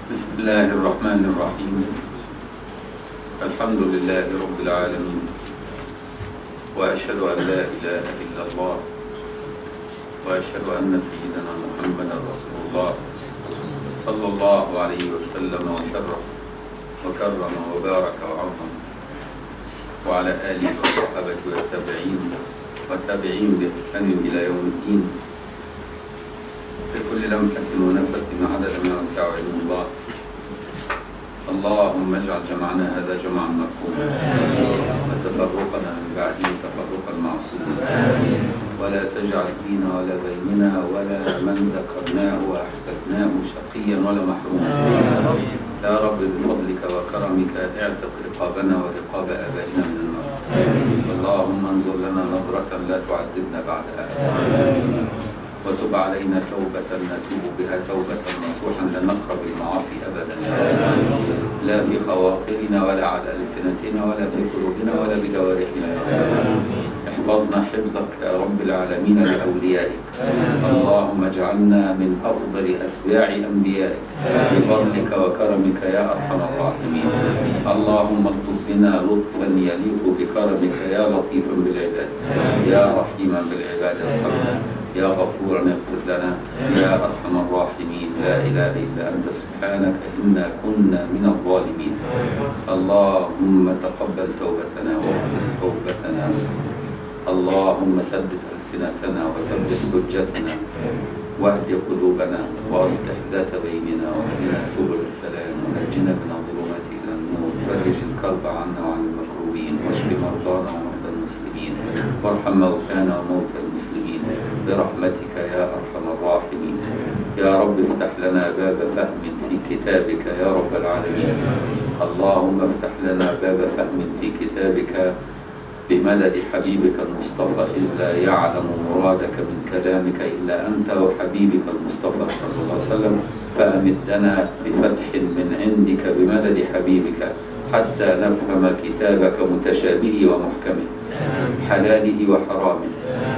بسم الله الرحمن الرحيم الحمد لله رب العالمين وأشهد أن لا إله إلا الله وأشهد أن سيدنا محمدا رسول الله صلى الله عليه وسلم وشرف وكرم وبارك وعظم وعلى آله وصحبه والتابعين والتابعين بإحسان إلى يوم الدين في كل لمحة ونفس عدد ما وسع علم الله اللهم اجعل جمعنا هذا جمعا مرحوما وتفرقنا من بعده تفرقا معصوما ولا تجعل فينا ولا بيننا ولا من ذكرناه واحببناه شقيا ولا محروما يا رب بفضلك وكرمك اعتق رقابنا ورقاب ابائنا من النار اللهم انظر لنا نظرة لا تعذبنا بعدها وتب علينا توبة نتوب بها توبة نصوحا لا نقرب المعاصي أبدا لا في خواطرنا ولا على ألسنتنا ولا في قلوبنا ولا بجوارحنا احفظنا حفظك يا رب العالمين لأوليائك اللهم اجعلنا من أفضل أتباع أنبيائك بفضلك وكرمك يا أرحم الراحمين اللهم اطلب بنا لطفا يليق بكرمك يا لطيفا بالعباد يا رحيما بالعباد ارحمنا يا غفورا اغفر لنا يا ارحم الراحمين لا اله الا انت سبحانك انا كنا من الظالمين اللهم تقبل توبتنا واغسل توبتنا اللهم سدد السنتنا وثبت حجتنا واهد قلوبنا واصلح ذات بيننا واهدنا سبل السلام ونجنا من الظلمات الى النور فرج الكرب عنا وعن المكروبين واشف مرضانا ومرضى المسلمين وارحم موتانا وموتى المسلمين برحمتك يا ارحم الراحمين يا رب افتح لنا باب فهم في كتابك يا رب العالمين اللهم افتح لنا باب فهم في كتابك بمدد حبيبك المصطفى إذ لا يعلم مرادك من كلامك إلا أنت وحبيبك المصطفى صلى الله عليه وسلم فأمدنا بفتح من عندك بمدد حبيبك حتى نفهم كتابك متشابهه ومحكمه حلاله وحرامه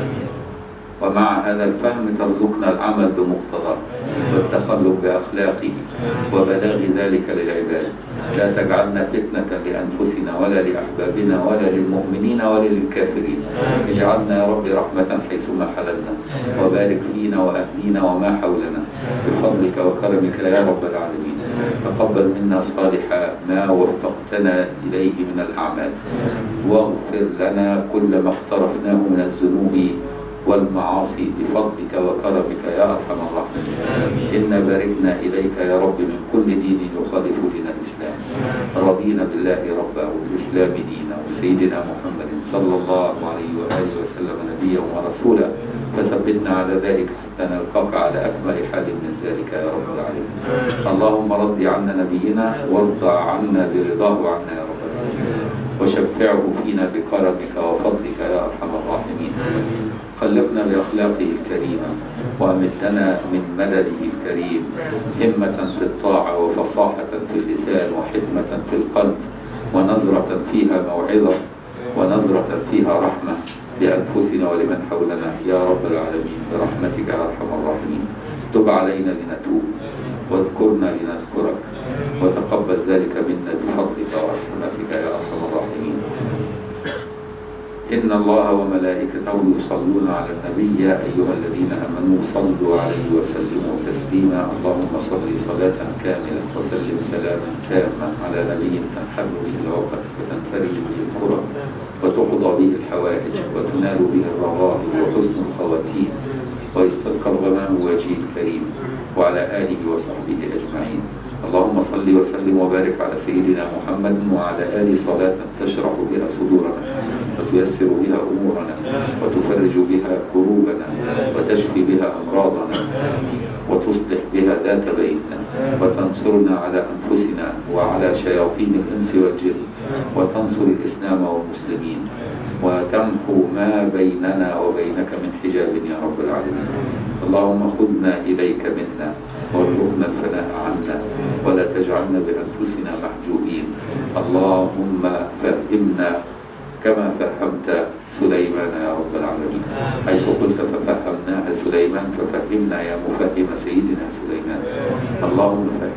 ومع هذا الفهم ترزقنا العمل بمقتضاه والتخلق بأخلاقه وبلاغ ذلك للعباد لا تجعلنا فتنة لأنفسنا ولا لأحبابنا ولا للمؤمنين ولا للكافرين اجعلنا يا رب رحمة حيثما حللنا وبارك فينا وأهلينا وما حولنا بفضلك وكرمك يا رب العالمين تقبل منا صالح ما وفقتنا إليه من الأعمال واغفر لنا كل ما اقترفناه من الذنوب والمعاصي بفضلك وكرمك يا ارحم الراحمين انا باركنا اليك يا رب من كل دين يخالف دين الاسلام رضينا بالله ربا وبالاسلام دينا وسيدنا محمد صلى الله عليه واله وسلم نبيا ورسولا فثبتنا على ذلك حتى نلقاك على اكمل حال من ذلك يا رب العالمين اللهم رضي عنا نبينا وارض عنا برضاه عنا يا رب العالمين وشفعه فينا بكرمك وفضلك يا ارحم الراحمين خلقنا بأخلاقه الكريمة وأمدنا من مدده الكريم همة في الطاعة وفصاحة في اللسان وحكمة في القلب ونظرة فيها موعظة ونظرة فيها رحمة لأنفسنا ولمن حولنا يا رب العالمين برحمتك يا أرحم الراحمين تب علينا لنتوب واذكرنا لنذكرك وتقبل ذلك منا بفضلك ورحمتك يا أرحم الراحمين إن الله وملائكته يصلون على النبي يا أيها الذين آمنوا صلوا عليه وسلموا تسليما اللهم صل صلاة كاملة وسلم سلاما تاما على نبي تنحل به العقد وتنفرج به الكرب وتقضى به الحوائج وتنال به الرغائب وحسن الخواتيم ويستسقى الغمام وجهه الكريم وعلى آله وصحبه أجمعين اللهم صل وسلم وبارك على سيدنا محمد وعلى آله صلاة تشرح بها صدورنا وتيسر بها أمورنا وتفرج بها كروبنا وتشفي بها أمراضنا وتصلح بها ذات بيننا وتنصرنا على أنفسنا وعلى شياطين الإنس والجن وتنصر الإسلام والمسلمين وتمحو ما بيننا وبينك من حجاب يا رب العالمين اللهم خذنا إليك منا وارزقنا الفناء عنا ولا تجعلنا بأنفسنا محجوبين اللهم فهمنا كما فهمت سليمان يا رب العالمين حيث قلت ففهمناها سليمان ففهمنا يا مفهم سيدنا سليمان اللهم فهمنا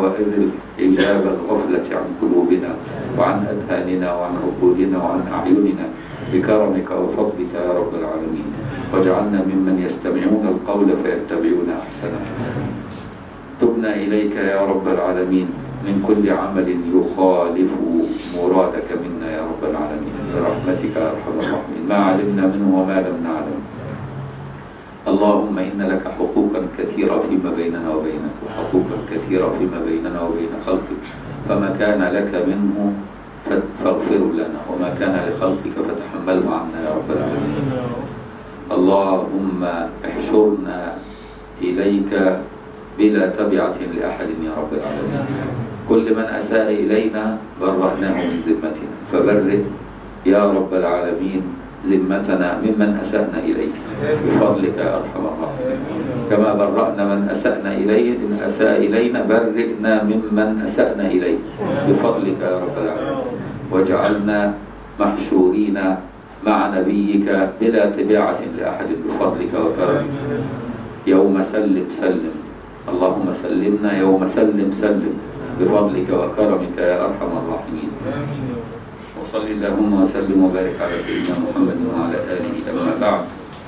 جوائز الإجابة الغفلة عن قلوبنا وعن أذهاننا وعن عقولنا وعن أعيننا بكرمك وفضلك يا رب العالمين واجعلنا ممن يستمعون القول فيتبعون أحسنه تبنا إليك يا رب العالمين من كل عمل يخالف مرادك منا يا رب العالمين برحمتك يا أرحم الراحمين ما علمنا منه وما لم نعلم اللهم إن لك حقوقا كثيرة فيما بيننا وبينك وحقوقا كثيرة فيما بيننا وبين خلقك فما كان لك منه فاغفر لنا وما كان لخلقك فتحمله عنا يا رب العالمين اللهم احشرنا إليك بلا تبعة لأحد يا رب العالمين كل من أساء إلينا برأناه من ذمتنا فبرئ يا رب العالمين ذمتنا ممن أسأنا إليه بفضلك يا أرحم الراحمين كما برأنا من أسأنا إليه إن أساء إلينا برئنا ممن أسأنا إليه بفضلك يا رب العالمين واجعلنا محشورين مع نبيك بلا تبعة لأحد بفضلك وكرمك يوم سلم سلم اللهم سلمنا يوم سلم سلم بفضلك وكرمك يا أرحم الراحمين وصل اللهم وسلم وبارك على سيدنا محمد وعلى آله أما بعد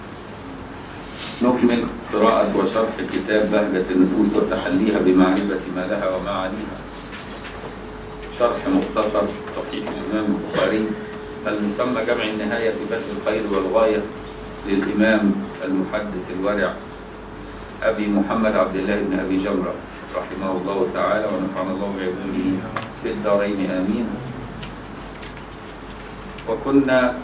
نكمل قراءة وشرح كتاب بهجة النفوس وتحليها بمعرفة ما لها ومعانيها شرح مختصر صحيح الإمام البخاري المسمى جمع النهاية في بدء الخير والغاية للإمام المحدث الورع أبي محمد عبد الله بن أبي جمرة رحمه الله تعالى ونفعنا الله بعلمه في الدارين آمين وكنا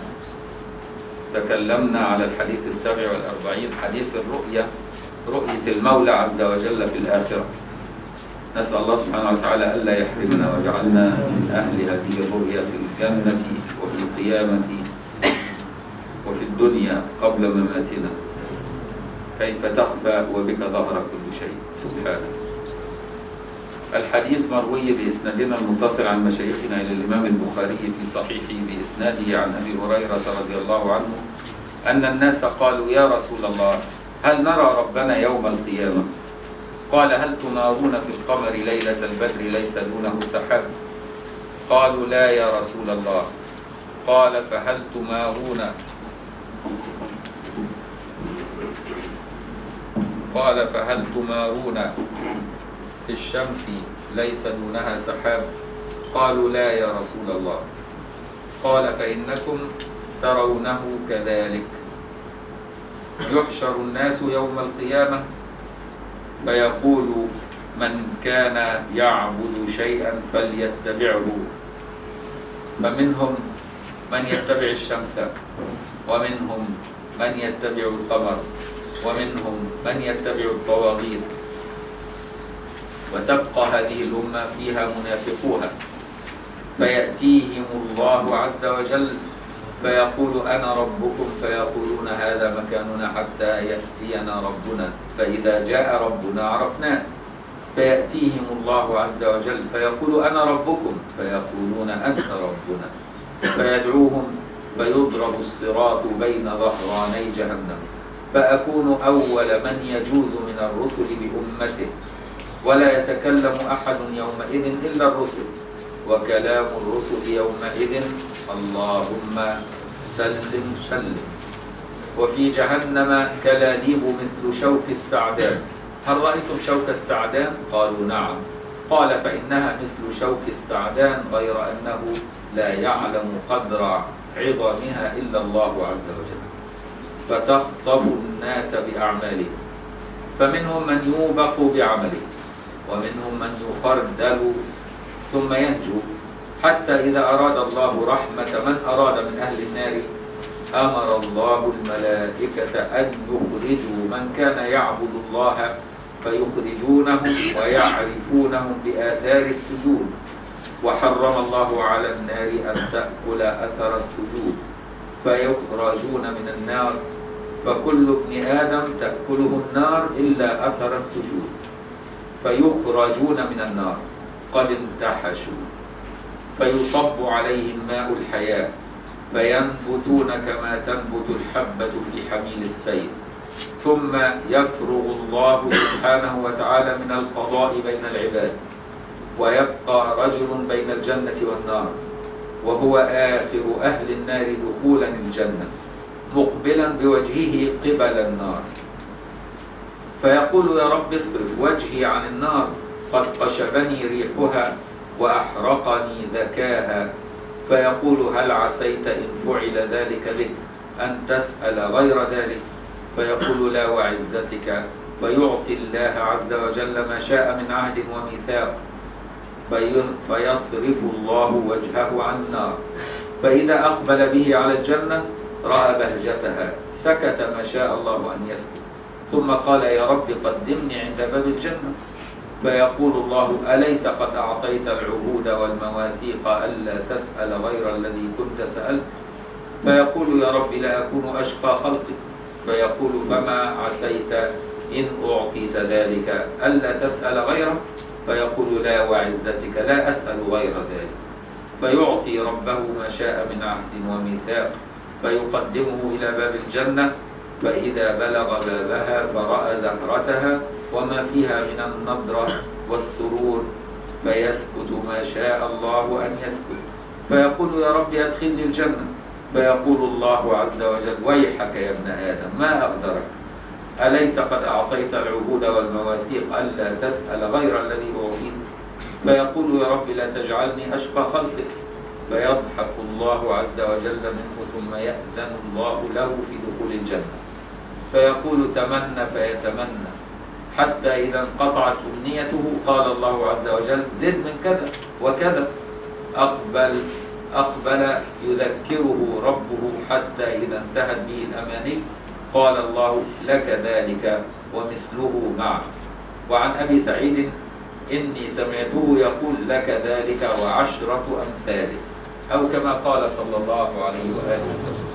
تكلمنا على الحديث السابع والأربعين حديث الرؤية رؤية المولى عز وجل في الآخرة نسأل الله سبحانه وتعالى ألا يحرمنا واجعلنا من أهل هذه الرؤية في الجنة وفي القيامة وفي الدنيا قبل مماتنا كيف تخفى وبك ظهر كل شيء سبحانه الحديث مروي بإسنادنا المتصل عن مشايخنا إلى الإمام البخاري في صحيحه بإسناده عن أبي هريرة رضي الله عنه أن الناس قالوا يا رسول الله هل نرى ربنا يوم القيامة قال هل تنارون في القمر ليلة البدر ليس دونه سحاب قالوا لا يا رسول الله قال فهل تمارون قال فهل تمارون في الشمس ليس دونها سحاب قالوا لا يا رسول الله قال فإنكم ترونه كذلك يحشر الناس يوم القيامة فيقول من كان يعبد شيئا فليتبعه فمنهم من يتبع الشمس ومنهم من يتبع القمر ومنهم من يتبع الطواغيت وتبقى هذه الأمة فيها منافقوها فيأتيهم الله عز وجل فيقول أنا ربكم فيقولون هذا مكاننا حتى يأتينا ربنا فإذا جاء ربنا عرفناه فيأتيهم الله عز وجل فيقول أنا ربكم فيقولون أنت ربنا فيدعوهم فيضرب الصراط بين ظهراني جهنم فأكون أول من يجوز من الرسل بأمته ولا يتكلم أحد يومئذ إلا الرسل وكلام الرسل يومئذ اللهم سلم سلم وفي جهنم كلاليب مثل شوك السعدان هل رأيتم شوك السعدان؟ قالوا نعم قال فإنها مثل شوك السعدان غير أنه لا يعلم قدر عظمها إلا الله عز وجل فتخطف الناس بأعمالهم فمنهم من يوبق بعمله ومنهم من يخردل ثم ينجو حتى إذا أراد الله رحمة من أراد من أهل النار أمر الله الملائكة أن يخرجوا من كان يعبد الله فيخرجونهم ويعرفونهم بآثار السجود وحرم الله على النار أن تأكل أثر السجود فيخرجون من النار فكل ابن آدم تأكله النار إلا أثر السجود فيخرجون من النار قد انتحشوا فيصب عليهم ماء الحياة فينبتون كما تنبت الحبة في حميل السيل ثم يفرغ الله سبحانه وتعالى من القضاء بين العباد ويبقى رجل بين الجنة والنار وهو آخر أهل النار دخولا الجنة مقبلا بوجهه قبل النار فيقول يا رب اصرف وجهي عن النار قد قشبني ريحها وأحرقني ذكاها فيقول هل عسيت إن فعل ذلك بك أن تسأل غير ذلك فيقول لا وعزتك فيعطي الله عز وجل ما شاء من عهد وميثاق في فيصرف الله وجهه عن النار فإذا أقبل به على الجنة رأى بهجتها سكت ما شاء الله أن يسكت ثم قال يا رب قدمني عند باب الجنة فيقول الله أليس قد أعطيت العهود والمواثيق ألا تسأل غير الذي كنت سألت فيقول يا رب لا أكون أشقى خلقك فيقول فما عسيت إن أعطيت ذلك ألا تسأل غيره فيقول لا وعزتك لا أسأل غير ذلك فيعطي ربه ما شاء من عهد وميثاق فيقدمه إلى باب الجنة فإذا بلغ بابها فرأى زهرتها وما فيها من النضرة والسرور فيسكت ما شاء الله أن يسكت فيقول يا رب أدخلني الجنة فيقول الله عز وجل ويحك يا ابن آدم ما أقدرك أليس قد أعطيت العهود والمواثيق ألا تسأل غير الذي أعطيت فيقول يا رب لا تجعلني أشقى خلقك فيضحك الله عز وجل منه ثم يأذن الله له في دخول الجنة فيقول تمنى فيتمنى حتى إذا انقطعت أمنيته قال الله عز وجل زد من كذا وكذا أقبل أقبل يذكره ربه حتى إذا انتهت به الأماني قال الله لك ذلك ومثله معه وعن أبي سعيد إني سمعته يقول لك ذلك وعشرة أمثاله أو كما قال صلى الله عليه وآله وسلم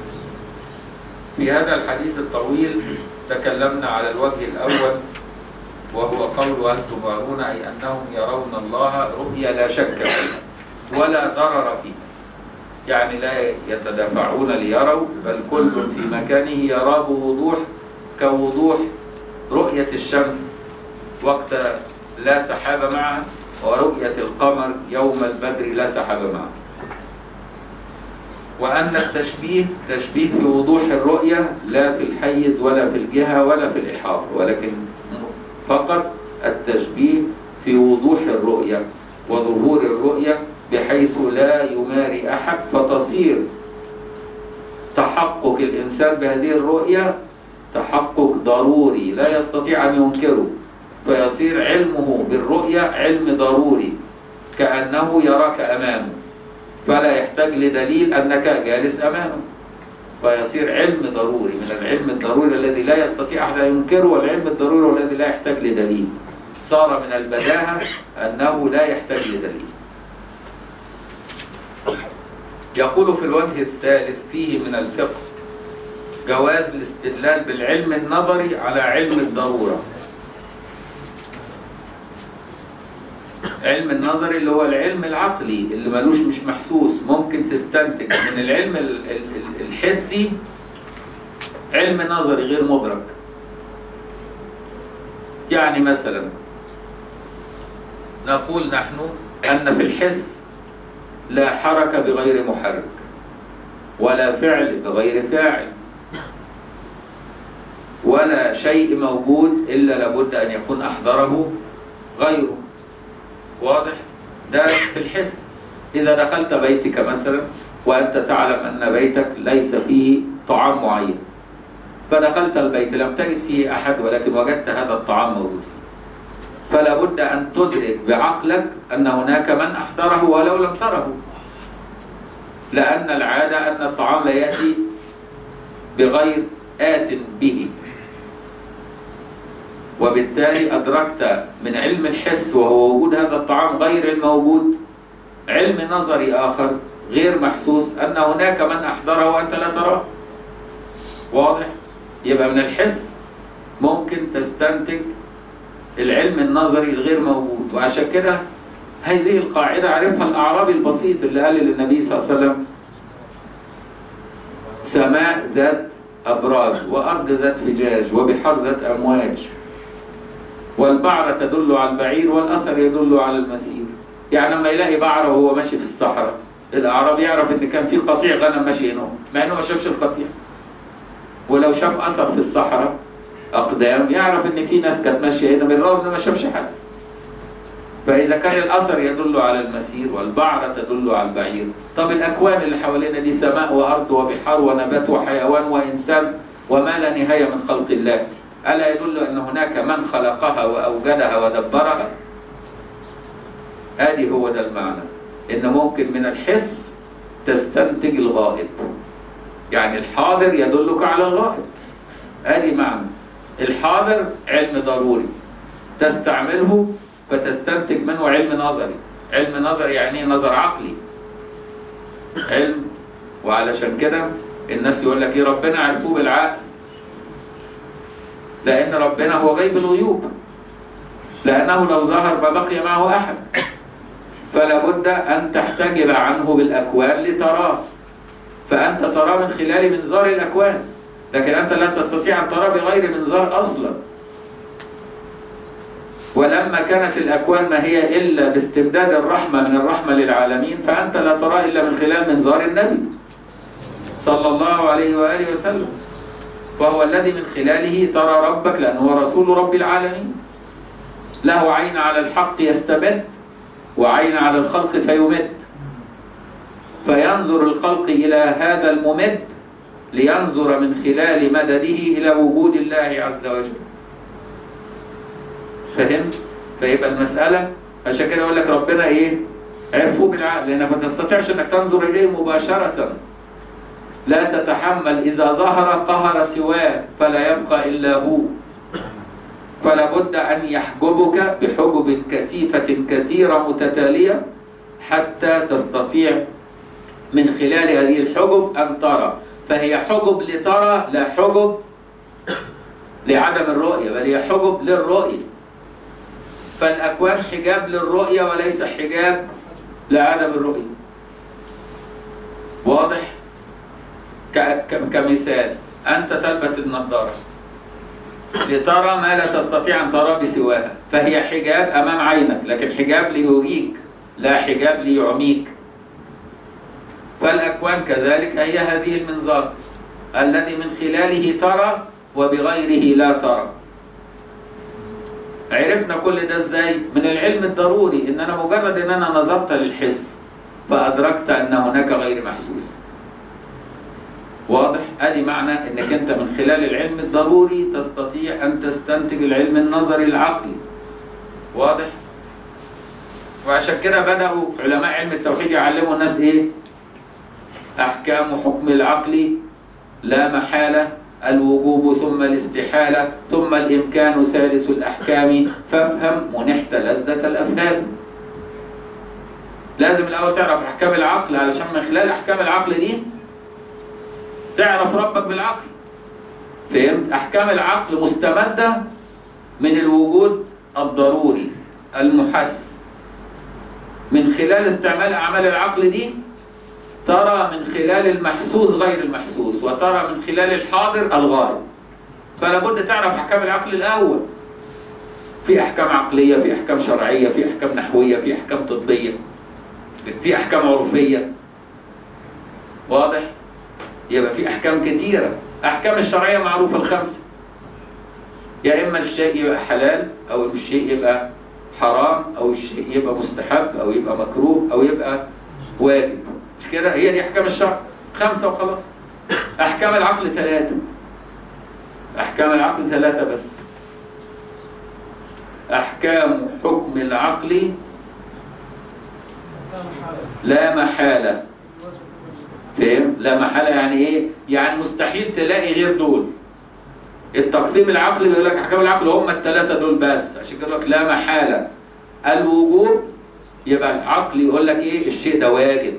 في هذا الحديث الطويل تكلمنا على الوجه الأول وهو قول هل تمارون أي أنهم يرون الله رؤيا لا شك فيها ولا ضرر فيها يعني لا يتدافعون ليروا بل كل في مكانه يرى بوضوح كوضوح رؤية الشمس وقت لا سحاب معها ورؤية القمر يوم البدر لا سحاب معه وأن التشبيه تشبيه في وضوح الرؤية لا في الحيز ولا في الجهة ولا في الإحاطة ولكن فقط التشبيه في وضوح الرؤية وظهور الرؤية بحيث لا يماري أحد فتصير تحقق الإنسان بهذه الرؤية تحقق ضروري لا يستطيع أن ينكره فيصير علمه بالرؤية علم ضروري كأنه يراك أمامه فلا يحتاج لدليل أنك جالس أمامه فيصير علم ضروري من العلم الضروري الذي لا يستطيع أحد أن ينكره والعلم الضروري الذي لا يحتاج لدليل صار من البداهة أنه لا يحتاج لدليل يقول في الوجه الثالث فيه من الفقه جواز الاستدلال بالعلم النظري على علم الضرورة علم النظري اللي هو العلم العقلي اللي ملوش مش محسوس ممكن تستنتج من العلم ال- ال- ال- الحسي علم نظري غير مدرك يعني مثلا نقول نحن أن في الحس لا حركة بغير محرك ولا فعل بغير فاعل ولا شيء موجود إلا لابد أن يكون أحضره غيره واضح ده في الحس إذا دخلت بيتك مثلا وأنت تعلم أن بيتك ليس فيه طعام معين فدخلت البيت لم تجد فيه أحد ولكن وجدت هذا الطعام موجود فيه فلا بد أن تدرك بعقلك أن هناك من أحضره ولو لم تره لأن العادة أن الطعام لا يأتي بغير آت به وبالتالي أدركت من علم الحس وهو وجود هذا الطعام غير الموجود علم نظري آخر غير محسوس أن هناك من أحضره وأنت لا تراه واضح؟ يبقى من الحس ممكن تستنتج العلم النظري الغير موجود وعشان كده هذه القاعدة عرفها الأعرابي البسيط اللي قال للنبي صلى الله عليه وسلم سماء ذات أبراج وأرض ذات فجاج وبحار ذات أمواج والبعرة تدل على البعير والأثر يدل على المسير يعني لما يلاقي بعرة وهو ماشي في الصحراء الأعرابي يعرف إن كان في قطيع غنم ماشي هنا مع إنه ما شافش القطيع ولو شاف أثر في الصحراء أقدام يعرف إن في ناس كانت ماشية هنا بالرغم إنه ما شافش حد فإذا كان الأثر يدل على المسير والبعرة تدل على البعير طب الأكوان اللي حوالينا دي سماء وأرض وبحار ونبات وحيوان وإنسان وما لا نهاية من خلق الله ألا يدل أن هناك من خلقها وأوجدها ودبرها ادي هو ده المعنى ان ممكن من الحس تستنتج الغائب يعني الحاضر يدلك على الغائب ادي معنى الحاضر علم ضروري تستعمله فتستنتج منه علم نظري علم نظري يعني ايه نظر عقلي علم وعلشان كده الناس يقول لك ايه ربنا عرفوه بالعقل لان ربنا هو غيب الغيوب لانه لو ظهر ما بقي معه احد فلا بد أن تحتجب عنه بالأكوان لتراه فأنت تراه من خلال منظار الأكوان لكن أنت لا تستطيع أن تراه بغير منظار أصلا ولما كانت الأكوان ما هي إلا باستمداد الرحمة من الرحمة للعالمين فأنت لا تراه إلا من خلال منظار النبي صلى الله عليه وآله وسلم وهو الذي من خلاله ترى ربك لأنه هو رسول رب العالمين له عين على الحق يستمد وعين على الخلق فيمد فينظر الخلق إلى هذا الممد لينظر من خلال مدده إلى وجود الله عز وجل فهمت؟ فيبقى المسألة عشان كده يقول لك ربنا إيه؟ عرفوا بالعقل لأنك ما تستطيعش أنك تنظر إليه مباشرة لا تتحمل إذا ظهر قهر سواه فلا يبقى إلا هو فلا بد أن يحجبك بحجب كثيفة كثيرة متتالية حتى تستطيع من خلال هذه الحجب أن ترى فهي حجب لترى لا حجب لعدم الرؤية بل هي حجب للرؤية فالأكوان حجاب للرؤية وليس حجاب لعدم الرؤية واضح؟ كمثال أنت تلبس النظارة لترى ما لا تستطيع أن ترى بسواها فهي حجاب أمام عينك لكن حجاب ليريك لا حجاب ليعميك فالأكوان كذلك هي هذه المنظار الذي من خلاله ترى وبغيره لا ترى عرفنا كل ده ازاي من العلم الضروري ان انا مجرد ان انا نظرت للحس فادركت ان هناك غير محسوس واضح ادي معنى انك انت من خلال العلم الضروري تستطيع ان تستنتج العلم النظري العقلي واضح وعشان كده بداوا علماء علم التوحيد يعلموا الناس ايه احكام حكم العقل لا محاله الوجوب ثم الاستحاله ثم الامكان ثالث الاحكام فافهم منحت لذه الافهام لازم الاول تعرف احكام العقل علشان من خلال احكام العقل دي تعرف ربك بالعقل فهمت احكام العقل مستمده من الوجود الضروري المحس من خلال استعمال اعمال العقل دي ترى من خلال المحسوس غير المحسوس وترى من خلال الحاضر الغائب فلا بد تعرف احكام العقل الاول في احكام عقليه في احكام شرعيه في احكام نحويه في احكام طبيه في احكام عرفيه واضح يبقى في احكام كتيره احكام الشرعيه معروفه الخمسه يا اما الشيء يبقى حلال او الشيء يبقى حرام او الشيء يبقى مستحب او يبقى مكروه او يبقى واجب مش كده هي دي احكام الشرع خمسه وخلاص احكام العقل ثلاثه احكام العقل ثلاثه بس احكام حكم العقل لا محاله فاهم لا محاله يعني ايه يعني مستحيل تلاقي غير دول التقسيم العقلي بيقول لك احكام العقل هم الثلاثه دول بس عشان كده لك لا محاله الوجوب يبقى العقل يقول لك ايه الشيء ده واجب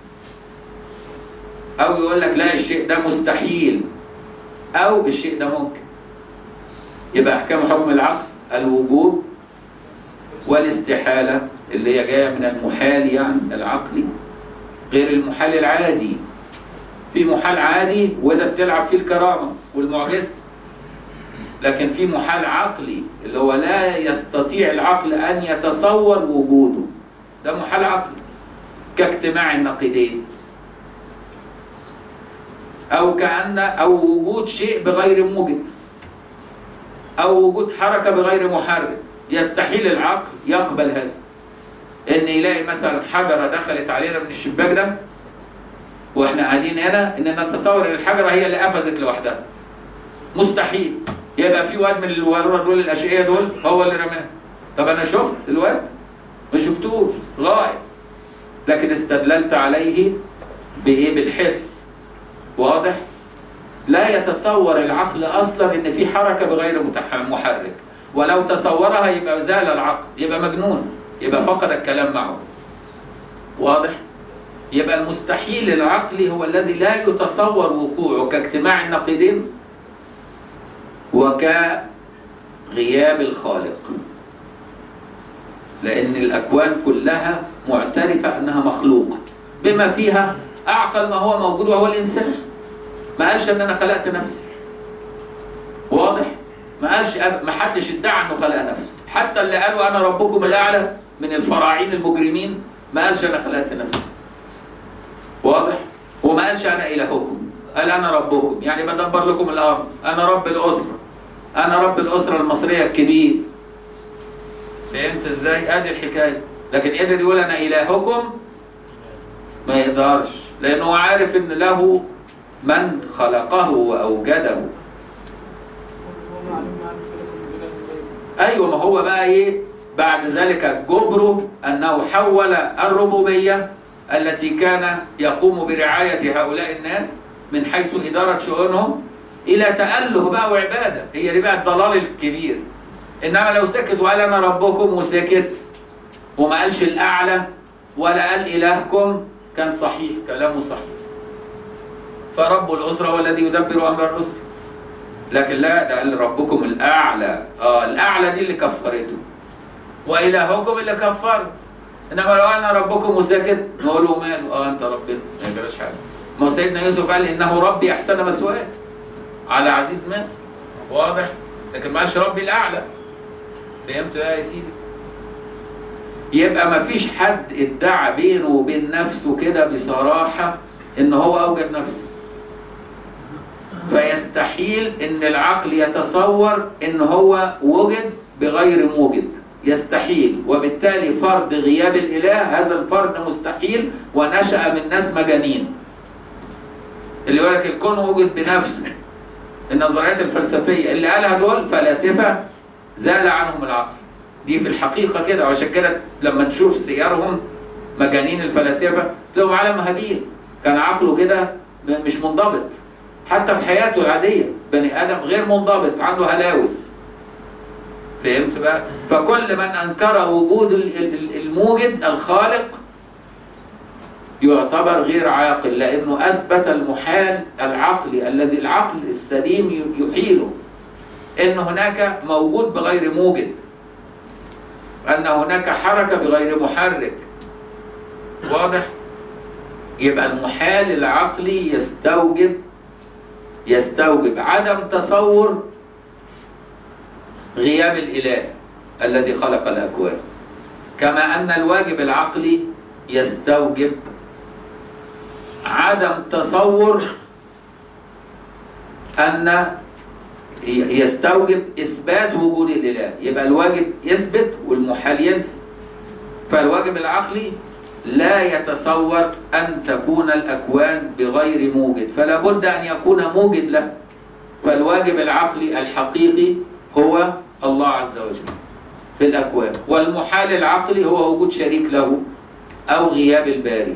او يقول لك لا الشيء ده مستحيل او الشيء ده ممكن يبقى احكام حكم العقل الوجوب والاستحاله اللي هي جايه من المحال يعني العقلي غير المحال العادي في محال عادي وده بتلعب فيه الكرامه والمعجزه لكن في محال عقلي اللي هو لا يستطيع العقل ان يتصور وجوده ده محال عقلي كاجتماع النقيضين أو كأن أو وجود شيء بغير موجب أو وجود حركة بغير محرك يستحيل العقل يقبل هذا إن يلاقي مثلا حجرة دخلت علينا من الشباك ده وإحنا قاعدين هنا إن نتصور إن الحجرة هي اللي قفزت لوحدها مستحيل يبقى في واد من الورا دول الأشقية دول هو اللي رماها طب أنا شفت الواد ما شفتوش غائب لكن استدللت عليه بإيه بالحس واضح لا يتصور العقل اصلا ان في حركه بغير متح- محرك ولو تصورها يبقى زال العقل يبقى مجنون يبقى فقد الكلام معه واضح يبقى المستحيل العقلي هو الذي لا يتصور وقوعه كاجتماع النقيضين وكغياب الخالق لأن الأكوان كلها معترفة أنها مخلوقة بما فيها أعقل ما هو موجود وهو الإنسان ما قالش أن أنا خلقت نفسي واضح؟ ما قالش أب... ما حدش ادعى أنه خلق نفسه حتى اللي قالوا أنا ربكم الأعلى من الفراعين المجرمين ما قالش أنا خلقت نفسي واضح؟ وما قالش أنا إلهكم قال أنا ربكم يعني بدبر لكم الأمر أنا رب الأسرة أنا رب الأسرة المصرية الكبير فهمت ازاي؟ ادي الحكايه لكن قدر يقول انا الهكم ما يقدرش لانه هو عارف ان له من خلقه واوجده ايوه ما هو بقى ايه بعد ذلك جبره انه حول الربوبيه التي كان يقوم برعايه هؤلاء الناس من حيث اداره شؤونهم الى تاله بقى وعباده هي دي بقى الضلال الكبير انما لو سكت وقال انا ربكم وسكت وما قالش الاعلى ولا قال الهكم كان صحيح كلامه صحيح فرب الاسره هو الذي يدبر امر الاسره لكن لا ده قال ربكم الاعلى اه الاعلى دي اللي كفرته والهكم اللي كفر انما لو انا ربكم وسكت نقول له ماله اه انت ربنا ما يجراش حاجه ما هو سيدنا يوسف قال انه ربي احسن مثواي على عزيز مصر واضح لكن ما قالش ربي الاعلى فهمت بقى يا سيدي يبقى ما فيش حد ادعى بينه وبين نفسه كده بصراحة ان هو اوجد نفسه فيستحيل ان العقل يتصور ان هو وجد بغير موجد يستحيل وبالتالي فرض غياب الاله هذا الفرض مستحيل ونشأ من ناس مجانين اللي يقول لك الكون وجد بنفسه النظريات الفلسفية اللي قالها دول فلاسفة زال عنهم العقل دي في الحقيقة كده وعشان كده لما تشوف سيرهم مجانين الفلاسفة تلاقوا عالم مهابيل كان عقله كده م- مش منضبط حتى في حياته العادية بني آدم غير منضبط عنده هلاوس فهمت بقى؟ فكل من أنكر وجود ال- ال- الموجد الخالق يعتبر غير عاقل لأنه أثبت المحال العقلي الذي العقل السليم ي- يحيله ان هناك موجود بغير موجد ان هناك حركه بغير محرك واضح يبقى المحال العقلي يستوجب يستوجب عدم تصور غياب الاله الذي خلق الاكوان كما ان الواجب العقلي يستوجب عدم تصور ان يستوجب اثبات وجود الاله يبقى الواجب يثبت والمحال ينفي فالواجب العقلي لا يتصور ان تكون الاكوان بغير موجد فلا بد ان يكون موجد له فالواجب العقلي الحقيقي هو الله عز وجل في الاكوان والمحال العقلي هو وجود شريك له او غياب الباري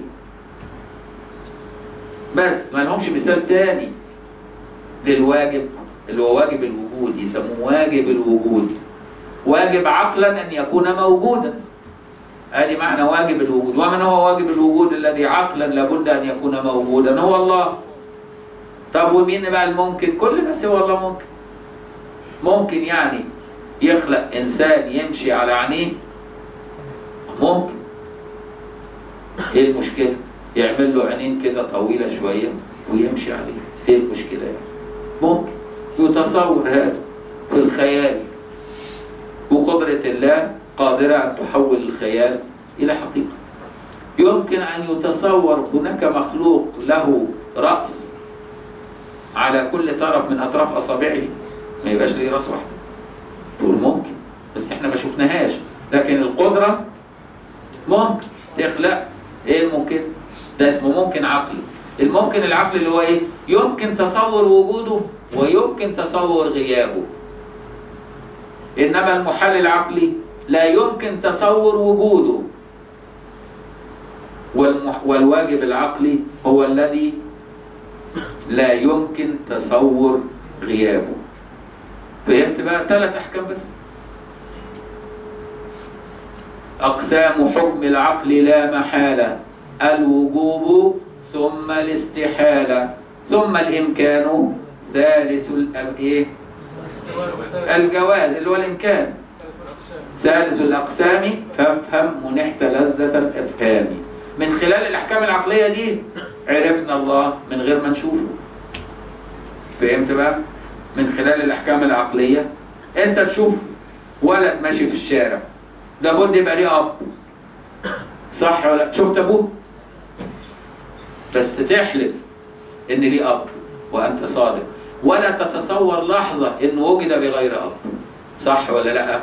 بس ما لهمش مثال تاني للواجب اللي هو واجب الوجود يسموه واجب الوجود واجب عقلا ان يكون موجودا ادي معنى واجب الوجود ومن هو واجب الوجود الذي عقلا لابد ان يكون موجودا هو الله طب ومين بقى الممكن كل ما سوى الله ممكن ممكن يعني يخلق انسان يمشي على عينيه ممكن ايه المشكله يعمل له عينين كده طويله شويه ويمشي عليه ايه المشكله يعني ممكن يتصور هذا في الخيال وقدرة الله قادرة أن تحول الخيال إلى حقيقة يمكن أن يتصور هناك مخلوق له رأس على كل طرف من أطراف أصابعه ما يبقاش ليه رأس واحدة تقول ممكن بس احنا ما شفناهاش لكن القدرة ممكن تخلق ايه الممكن ده اسمه ممكن عقلي الممكن العقلي اللي هو ايه يمكن تصور وجوده ويمكن تصور غيابه انما المحال العقلي لا يمكن تصور وجوده والمح والواجب العقلي هو الذي لا يمكن تصور غيابه فهمت بقى ثلاث احكام بس اقسام حكم العقل لا محاله الوجوب ثم الاستحاله ثم الامكان ثالث الأب... ايه الجواز اللي هو الامكان ثالث الأقسام فافهم منحت لذة الإفهام من خلال الأحكام العقلية دي عرفنا الله من غير ما نشوفه فهمت بقى؟ من خلال الأحكام العقلية أنت تشوف ولد ماشي في الشارع لابد يبقى ليه أب صح ولا شفت أبوه؟ بس تحلف إن ليه أب وأنت صادق ولا تتصور لحظة إنه وجد بغير أب صح ولا لأ؟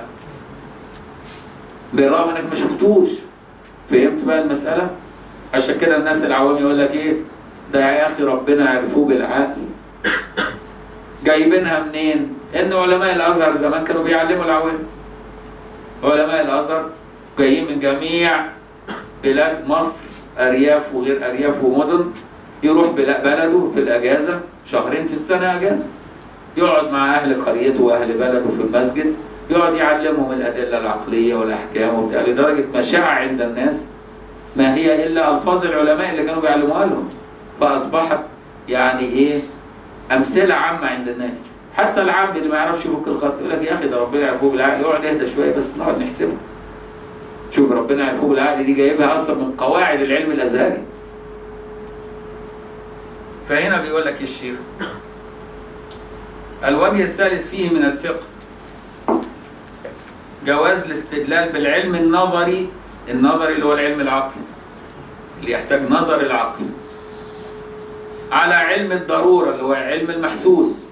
بالرغم انك ما شفتوش فهمت بقى المسألة؟ عشان كده الناس العوام يقول لك ايه؟ ده يا اخي ربنا عرفوه بالعقل. جايبينها منين؟ ان علماء الازهر زمان كانوا بيعلموا العوام. علماء الازهر جايين من جميع بلاد مصر ارياف وغير ارياف ومدن يروح بلا- بلده في الاجازه شهرين في السنه اجازه. يقعد مع اهل قريته واهل بلده في المسجد يقعد يعلمهم الأدلة العقلية والأحكام وبتاع لدرجة ما شاع عند الناس ما هي إلا ألفاظ العلماء اللي كانوا بيعلموها لهم فأصبحت يعني إيه أمثلة عامة عند الناس حتى العام اللي ما يعرفش يفك الخط يقول لك يا أخي ده ربنا يعفوه بالعقل يقعد يهدى شوية بس نقعد نحسبها شوف ربنا يعفوه بالعقل دي جايبها أصلا من قواعد العلم الأزهري فهنا بيقول لك الشيخ الوجه الثالث فيه من الفقه جواز الاستدلال بالعلم النظري النظري اللي هو العلم العقلي اللي يحتاج نظر العقل على علم الضرورة اللي هو علم المحسوس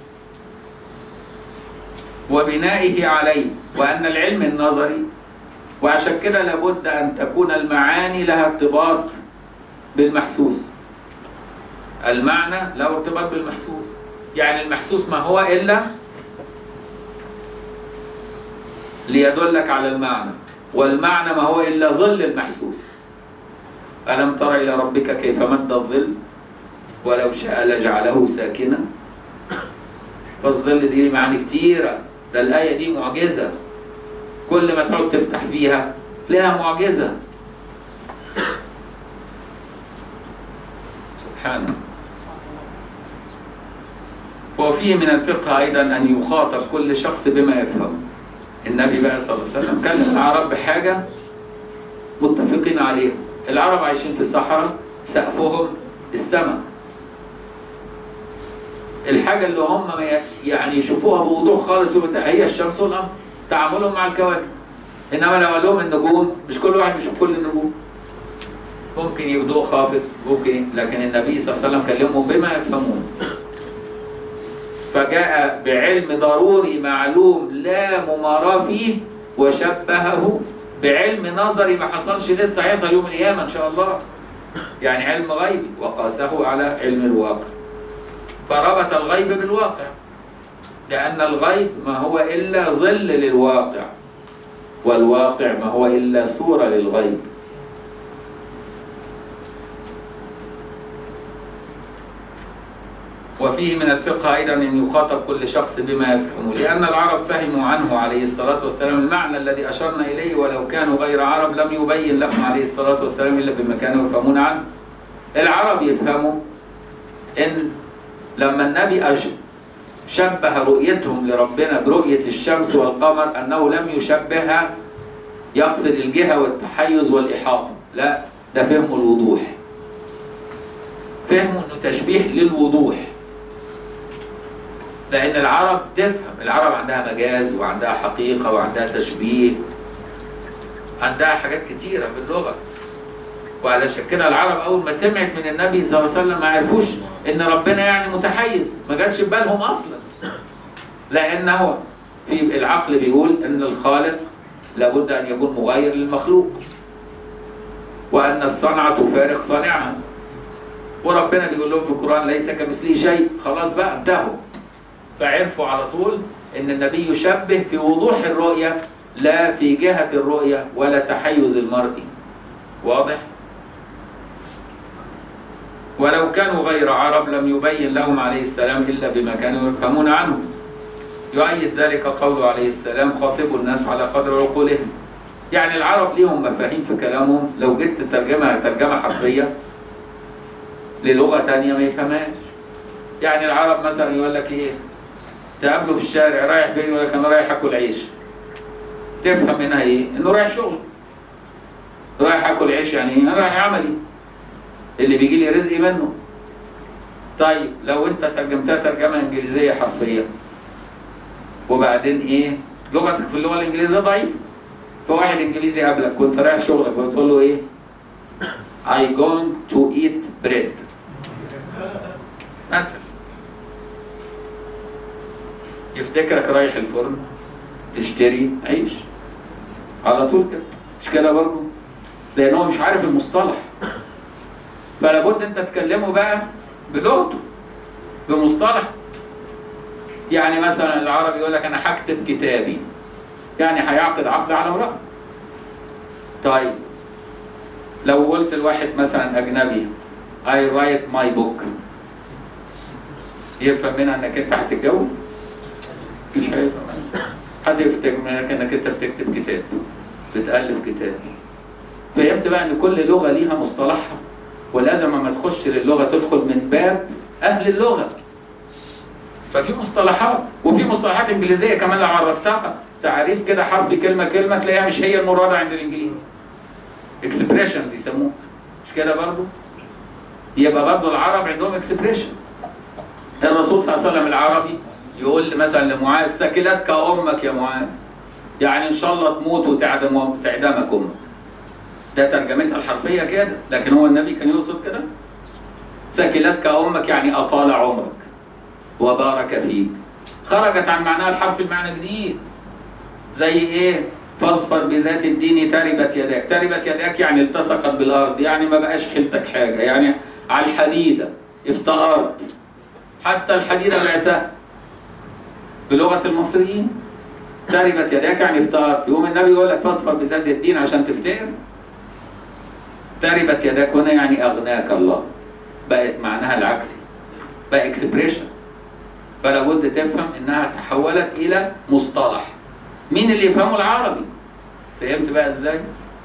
وبنائه عليه وأن العلم النظري وعشان كده لابد أن تكون المعاني لها ارتباط بالمحسوس المعنى له ارتباط بالمحسوس يعني المحسوس ما هو إلا ليدلك على المعنى والمعنى ما هو إلا ظل المحسوس ألم تر إلى ربك كيف مد الظل ولو شاء لجعله ساكنا فالظل دي معاني كتيرة ده الآية دي معجزة كل ما تقعد تفتح فيها لها معجزة سبحانه وفيه من الفقه أيضا أن يخاطب كل شخص بما يفهم النبي بقى صلى الله عليه وسلم كلم العرب بحاجة متفقين عليها العرب عايشين في الصحراء سقفهم السماء الحاجة اللي هم ما ي- يعني يشوفوها بوضوح خالص وبتاع هي الشمس والقمر تعاملهم مع الكواكب انما لو قال لهم النجوم مش كل واحد بيشوف كل النجوم ممكن يبدو خافت ممكن لكن النبي صلى الله عليه وسلم كلمهم بما يفهمون فجاء بعلم ضروري معلوم لا مماراة فيه وشبهه بعلم نظري ما حصلش لسه هيحصل يوم القيامة إن شاء الله يعني علم غيبي وقاسه على علم الواقع فربط الغيب بالواقع لأن الغيب ما هو إلا ظل للواقع والواقع ما هو إلا صورة للغيب وفيه من الفقه أيضا أن يخاطب كل شخص بما يفهمه لأن العرب فهموا عنه عليه الصلاة والسلام المعنى الذي أشرنا إليه ولو كانوا غير عرب لم يبين لهم عليه الصلاة والسلام إلا بما كانوا يفهمون عنه العرب يفهموا إن لما النبي أج- شبه رؤيتهم لربنا برؤية الشمس والقمر أنه لم يشبهها يقصد الجهة والتحيز والإحاطة لا ده فهموا الوضوح فهموا أنه تشبيه للوضوح لأن العرب تفهم العرب عندها مجاز وعندها حقيقة وعندها تشبيه عندها حاجات كتيرة في اللغة وعلشان كده العرب اول ما سمعت من النبي صلى الله عليه وسلم ما عرفوش ان ربنا يعني متحيز ما جاتش في بالهم اصلا لان هو في العقل بيقول ان الخالق لابد ان يكون مغاير للمخلوق وان الصنعه تفارق صانعها وربنا بيقول لهم في القران ليس كمثله شيء خلاص بقى انتهوا فعرفوا على طول ان النبي يشبه في وضوح الرؤيه لا في جهه الرؤيه ولا تحيز المرء واضح ولو كانوا غير عرب لم يبين لهم عليه السلام الا بما كانوا يفهمون عنه يؤيد ذلك قوله عليه السلام خاطبوا الناس على قدر عقولهم يعني العرب ليهم مفاهيم في كلامهم لو جيت تترجمها ترجمه حرفيه للغه تانية ما يفهمهاش يعني العرب مثلا يقول لك ايه تقابله في الشارع رايح فين يقول لك انا رايح اكل عيش تفهم منها ايه انه رايح شغل رايح اكل عيش يعني ايه انا رايح عملي اللي بيجي لي رزقي منه طيب لو انت ترجمتها ترجمه انجليزيه حرفيه وبعدين ايه لغتك في اللغه الانجليزيه ضعيفه فواحد انجليزي قابلك وانت رايح شغلك وتقول له ايه I going to eat bread مثلا يفتكرك رايح الفرن تشتري عيش على طول كده مش كده برضه لان هو مش عارف المصطلح فلا بد انت تكلمه بقى بلغته بمصطلح يعني مثلا العربي يقول لك انا هكتب كتابي يعني هيعقد عقد على امرأة طيب لو قلت لواحد مثلا اجنبي I write my book يفهم منها انك انت هتتجوز مش هيفهم حد يفتكر منك انك انت بتكتب كتاب بتألف كتاب فهمت بقى ان كل لغة ليها مصطلحها ولازم لما تخش للغة تدخل من باب اهل اللغة ففي مصطلحات وفي مصطلحات انجليزيه كمان لو عرفتها تعريف كده حرف كلمه كلمه تلاقيها مش هي المرادة عند الانجليز اكسبريشنز يسموها مش كده برضو يبقى برضو العرب عندهم اكسبريشن الرسول صلى الله عليه وسلم العربي يقول مثلا لمعاذ ثكلتك امك يا معاذ يعني ان شاء الله تموت وتعدم تعدمك امك ده ترجمتها الحرفيه كده لكن هو النبي كان يقصد كده ثكلتك امك يعني اطال عمرك وبارك فيك خرجت عن معناها الحرف المعنى جديد زي ايه فاظفر بذات الدين تربت يداك تربت يداك يعني التصقت بالارض يعني ما بقاش حيلتك حاجه يعني على الحديده افتقرت حتى الحديده بعتها بلغه المصريين تربت يداك يعني افتقرت يقوم النبي يقول لك فاصفر بذات الدين عشان تفتقر تربت يداك هنا يعني اغناك الله بقت معناها العكسي بقى اكسبريشن فلا بد تفهم انها تحولت الى مصطلح مين اللي يفهمه العربي فهمت بقى ازاي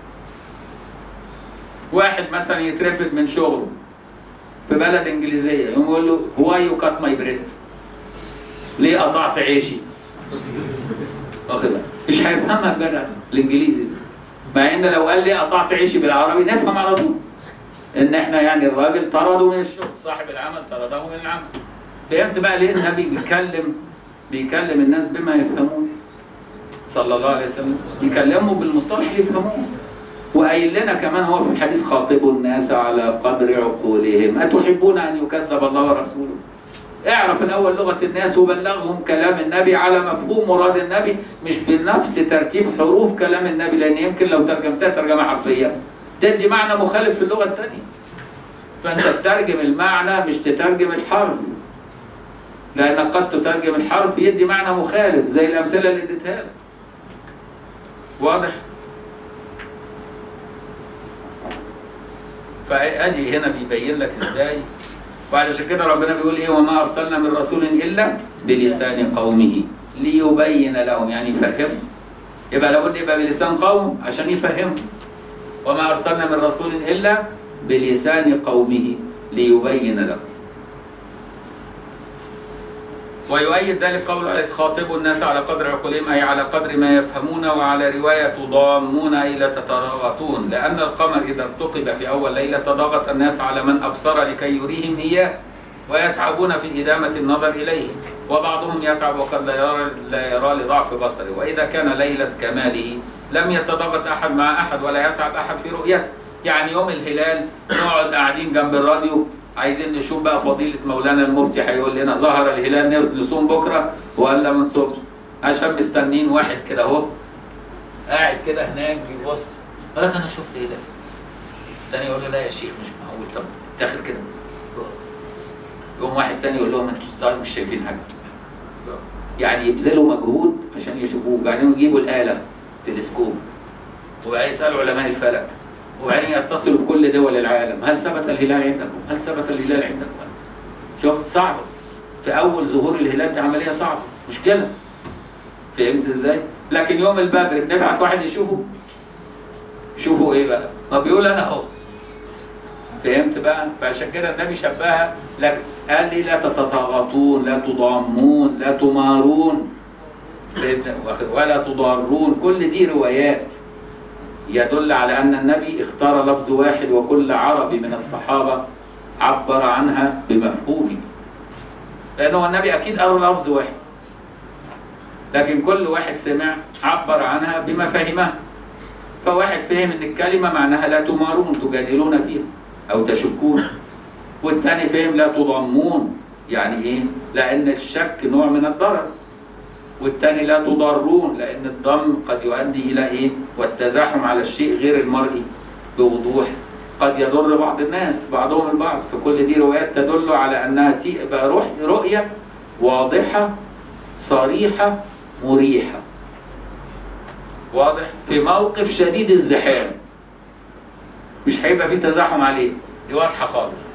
واحد مثلا يترفد من شغله في بلد انجليزيه يقوم يقول له هو يو كات ماي بريد ليه قطعت عيشي واخد بالك؟ مش هيفهمها بقى الانجليزي مع ان لو قال لي قطعت عيشي بالعربي نفهم على طول ان احنا يعني الراجل طرده من الشغل صاحب العمل طرده من العمل فهمت بقى ليه النبي بيكلم بيكلم الناس بما يفهمون صلى الله عليه وسلم يكلموا بالمصطلح اللي يفهموه وقايل لنا كمان هو في الحديث خاطبوا الناس على قدر عقولهم أتحبون أن يكذب الله ورسوله اعرف الأول لغة الناس وبلغهم كلام النبي على مفهوم مراد النبي مش بنفس ترتيب حروف كلام النبي لأن يمكن لو ترجمتها ترجمة حرفية تدي معنى مخالف في اللغة الثانية فأنت تترجم المعنى مش تترجم الحرف لأنك قد تترجم الحرف يدي معنى مخالف زي الأمثلة اللي اديتها لك واضح؟ فأدي هنا بيبين لك ازاي وعلشان كده ربنا بيقول ايه وما ارسلنا من رسول الا بلسان قومه ليبين لهم يعني يفهمهم يبقى لابد يبقى بلسان قوم عشان يفهمهم وما ارسلنا من رسول الا بلسان قومه ليبين لهم ويؤيد ذلك قول عليه خاطبوا الناس على قدر عقولهم أي على قدر ما يفهمون وعلى رواية تضامون أي لا تتضاغطون لأن القمر إذا ارتقب في أول ليلة تضاغط الناس على من أبصر لكي يريهم إياه ويتعبون في إدامة النظر إليه وبعضهم يتعب وقد لا يرى, لا يرى لضعف بصره وإذا كان ليلة كماله لم يتضاغط أحد مع أحد ولا يتعب أحد في رؤيته يعني يوم الهلال نقعد قاعدين جنب الراديو عايزين نشوف بقى فضيلة مولانا المفتي هيقول لنا ظهر الهلال نصوم بكرة ولا ما نصومش عشان مستنين واحد كده اهو قاعد كده هناك بيبص يقول لك انا شفت هلال التاني يقول له لا يا شيخ مش معقول طب تاخر كده يقوم واحد تاني يقول لهم انتوا الظاهر مش شايفين حاجه يعني يبذلوا مجهود عشان يشوفوه وبعدين يجيبوا الاله تلسكوب وبعدين يسالوا علماء الفلك وبعدين يتصلوا بكل دول العالم هل ثبت الهلال عندكم؟ هل ثبت الهلال عندكم؟ شفت صعبه في اول ظهور الهلال دي عمليه صعبه مشكله فهمت ازاي؟ لكن يوم البدر بنبعت واحد يشوفه شوفوا ايه بقى؟ ما بيقول انا اهو فهمت بقى؟ فعشان كده النبي شبهها لك قال لي لا تتطاغطون لا تضامون لا تمارون فهمت؟ واخد- ولا تضارون كل دي روايات يدل على ان النبي اختار لفظ واحد وكل عربي من الصحابه عبر عنها بمفهومه لانه النبي اكيد قال لفظ واحد لكن كل واحد سمع عبر عنها بما فهمه فواحد فهم ان الكلمه معناها لا تمارون تجادلون فيها او تشكون والثاني فهم لا تضمون يعني ايه لان الشك نوع من الضرر والثاني لا تضرون لان الضم قد يؤدي الى ايه والتزاحم على الشيء غير المرئي بوضوح قد يضر بعض الناس بعضهم البعض فكل دي روايات تدل على انها تبقى روح رؤيه واضحه صريحه مريحه واضح في موقف شديد الزحام مش هيبقى في تزاحم عليه دي واضحه خالص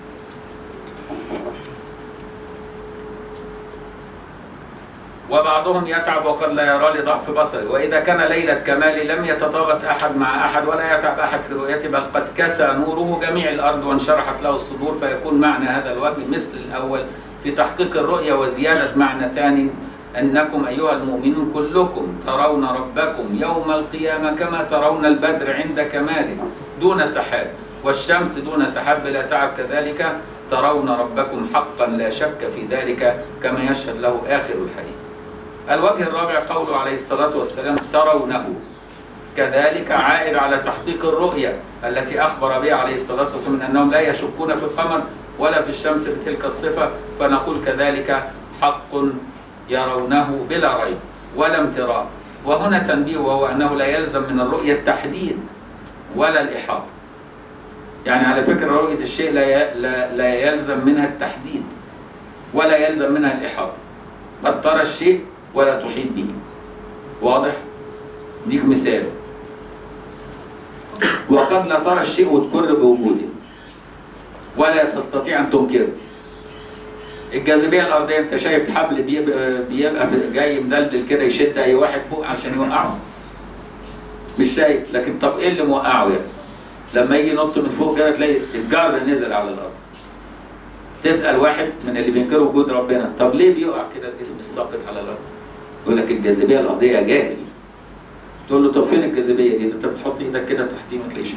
وبعضهم يتعب وقد لا يرى لضعف بصره واذا كان ليله كمال لم يتطاغت احد مع احد ولا يتعب احد في رؤيته بل قد كسى نوره جميع الارض وانشرحت له الصدور فيكون معنى هذا الوجه مثل الاول في تحقيق الرؤيه وزياده معنى ثاني انكم ايها المؤمنون كلكم ترون ربكم يوم القيامه كما ترون البدر عند كماله دون سحاب والشمس دون سحاب بلا تعب كذلك ترون ربكم حقا لا شك في ذلك كما يشهد له اخر الحديث الوجه الرابع قوله عليه الصلاة والسلام ترونه كذلك عائد على تحقيق الرؤية التي أخبر بها عليه الصلاة والسلام من أنهم لا يشكون في القمر ولا في الشمس بتلك الصفة فنقول كذلك حق يرونه بلا ريب ولا امتراء وهنا تنبيه وهو أنه لا يلزم من الرؤية التحديد ولا الإحاطة يعني على فكرة رؤية الشيء لا ي- لا, لا يلزم منها التحديد ولا يلزم منها الإحاطة قد ترى الشيء ولا تحيط به واضح ديك مثال وقد لا ترى الشيء وتقر بوجوده ولا تستطيع ان تنكره الجاذبيه الارضيه انت شايف حبل بيبقى, بيبقى جاي مدلدل كده يشد اي واحد فوق عشان يوقعه مش شايف لكن طب ايه اللي موقعه يعني لما يجي ينط من فوق كده تلاقي الجار نزل على الارض تسال واحد من اللي بينكروا وجود ربنا طب ليه بيقع كده الجسم الساقط على الارض يقول لك الجاذبيه الارضيه جاهل تقول له طب فين الجاذبيه دي انت بتحط ايدك كده تحتيه ما تلاقيش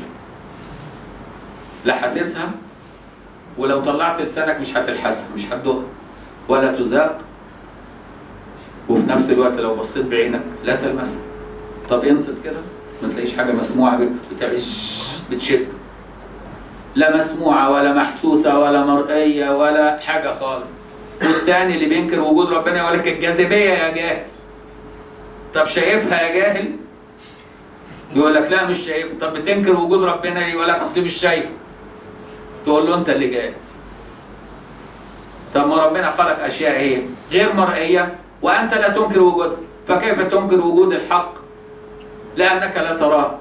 لا حاسسها ولو طلعت لسانك مش هتلحسها مش هتدوقها ولا تذاق وفي نفس الوقت لو بصيت بعينك لا تلمسها طب انصت كده ما تلاقيش حاجه مسموعه بت- بتعمل بتشد لا مسموعه ولا محسوسه ولا مرئيه ولا حاجه خالص والتاني اللي بينكر وجود ربنا يقول لك الجاذبيه يا جاهل طب شايفها يا جاهل يقول لك لا مش شايف طب بتنكر وجود ربنا ليه؟ يقول لك اصل مش شايفه تقول له انت اللي جاهل طب ما ربنا خلق اشياء ايه غير مرئيه وانت لا تنكر وجودها فكيف تنكر وجود الحق لانك لا تراه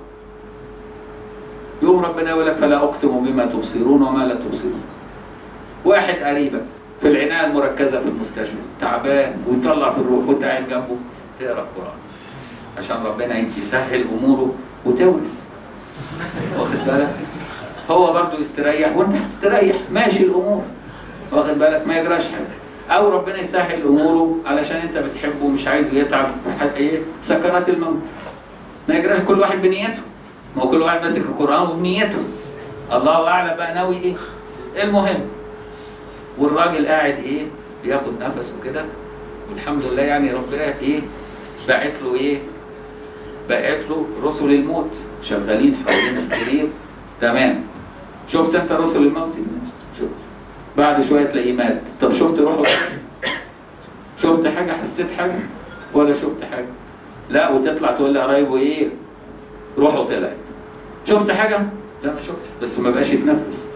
يوم ربنا يقول لك فلا اقسم بما تبصرون وما لا تبصرون واحد قريبك في العنايه المركزه في المستشفى تعبان ويطلع في الروح وانت قاعد جنبه تقرا القران عشان ربنا يسهل اموره وتورث واخد بالك هو برضه يستريح وانت هتستريح ماشي الامور واخد بالك ما يجراش حاجه او ربنا يسهل اموره علشان انت بتحبه ومش عايزه يتعب حد ايه سكرات الموت ما يجراش كل واحد بنيته ما هو كل واحد ماسك القران وبنيته الله اعلم بقى ناوي ايه المهم والراجل قاعد ايه بياخد نفسه كده والحمد لله يعني ربنا ايه باعت له ايه باعت له رسل الموت شغالين حوالين السرير تمام شفت انت رسل الموت شفت بعد شويه تلاقيه مات طب شفت روحه شفت حاجه حسيت حاجه ولا شفت حاجه لا وتطلع تقول لقرايبه ايه روحه طلعت شفت حاجه لا ما شفتش بس ما بقاش يتنفس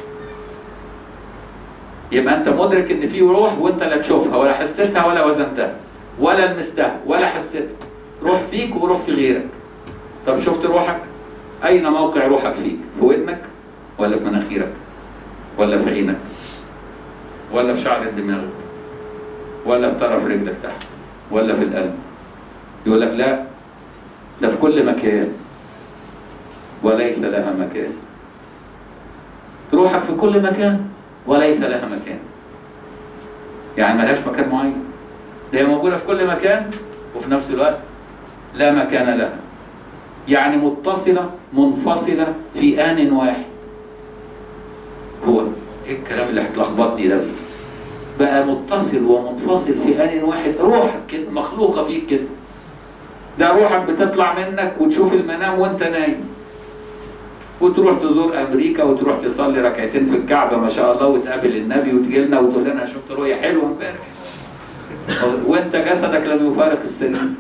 يبقى انت مدرك ان في روح وانت لا تشوفها ولا حسيتها ولا وزنتها ولا لمستها ولا حسيتها روح فيك وروح في غيرك طب شفت روحك اين موقع روحك فيك في ودنك ولا في مناخيرك ولا في عينك ولا في شعر دماغك ولا في طرف رجلك تحت ولا في القلب يقول لك لا ده في كل مكان وليس لها مكان روحك في كل مكان وليس لها مكان يعني ملهاش مكان معين ده هي موجودة في كل مكان وفي نفس الوقت لا مكان لها يعني متصلة منفصلة في آن واحد هو ايه الكلام اللي هتلخبطني ده بقى متصل ومنفصل في آن واحد روحك كده مخلوقة فيك كده ده روحك بتطلع منك وتشوف المنام وانت نايم وتروح تزور امريكا وتروح تصلي ركعتين في الكعبه ما شاء الله وتقابل النبي وتجي لنا وتقول لنا أنا شفت رؤيه حلوه امبارح وانت جسدك لم يفارق السليم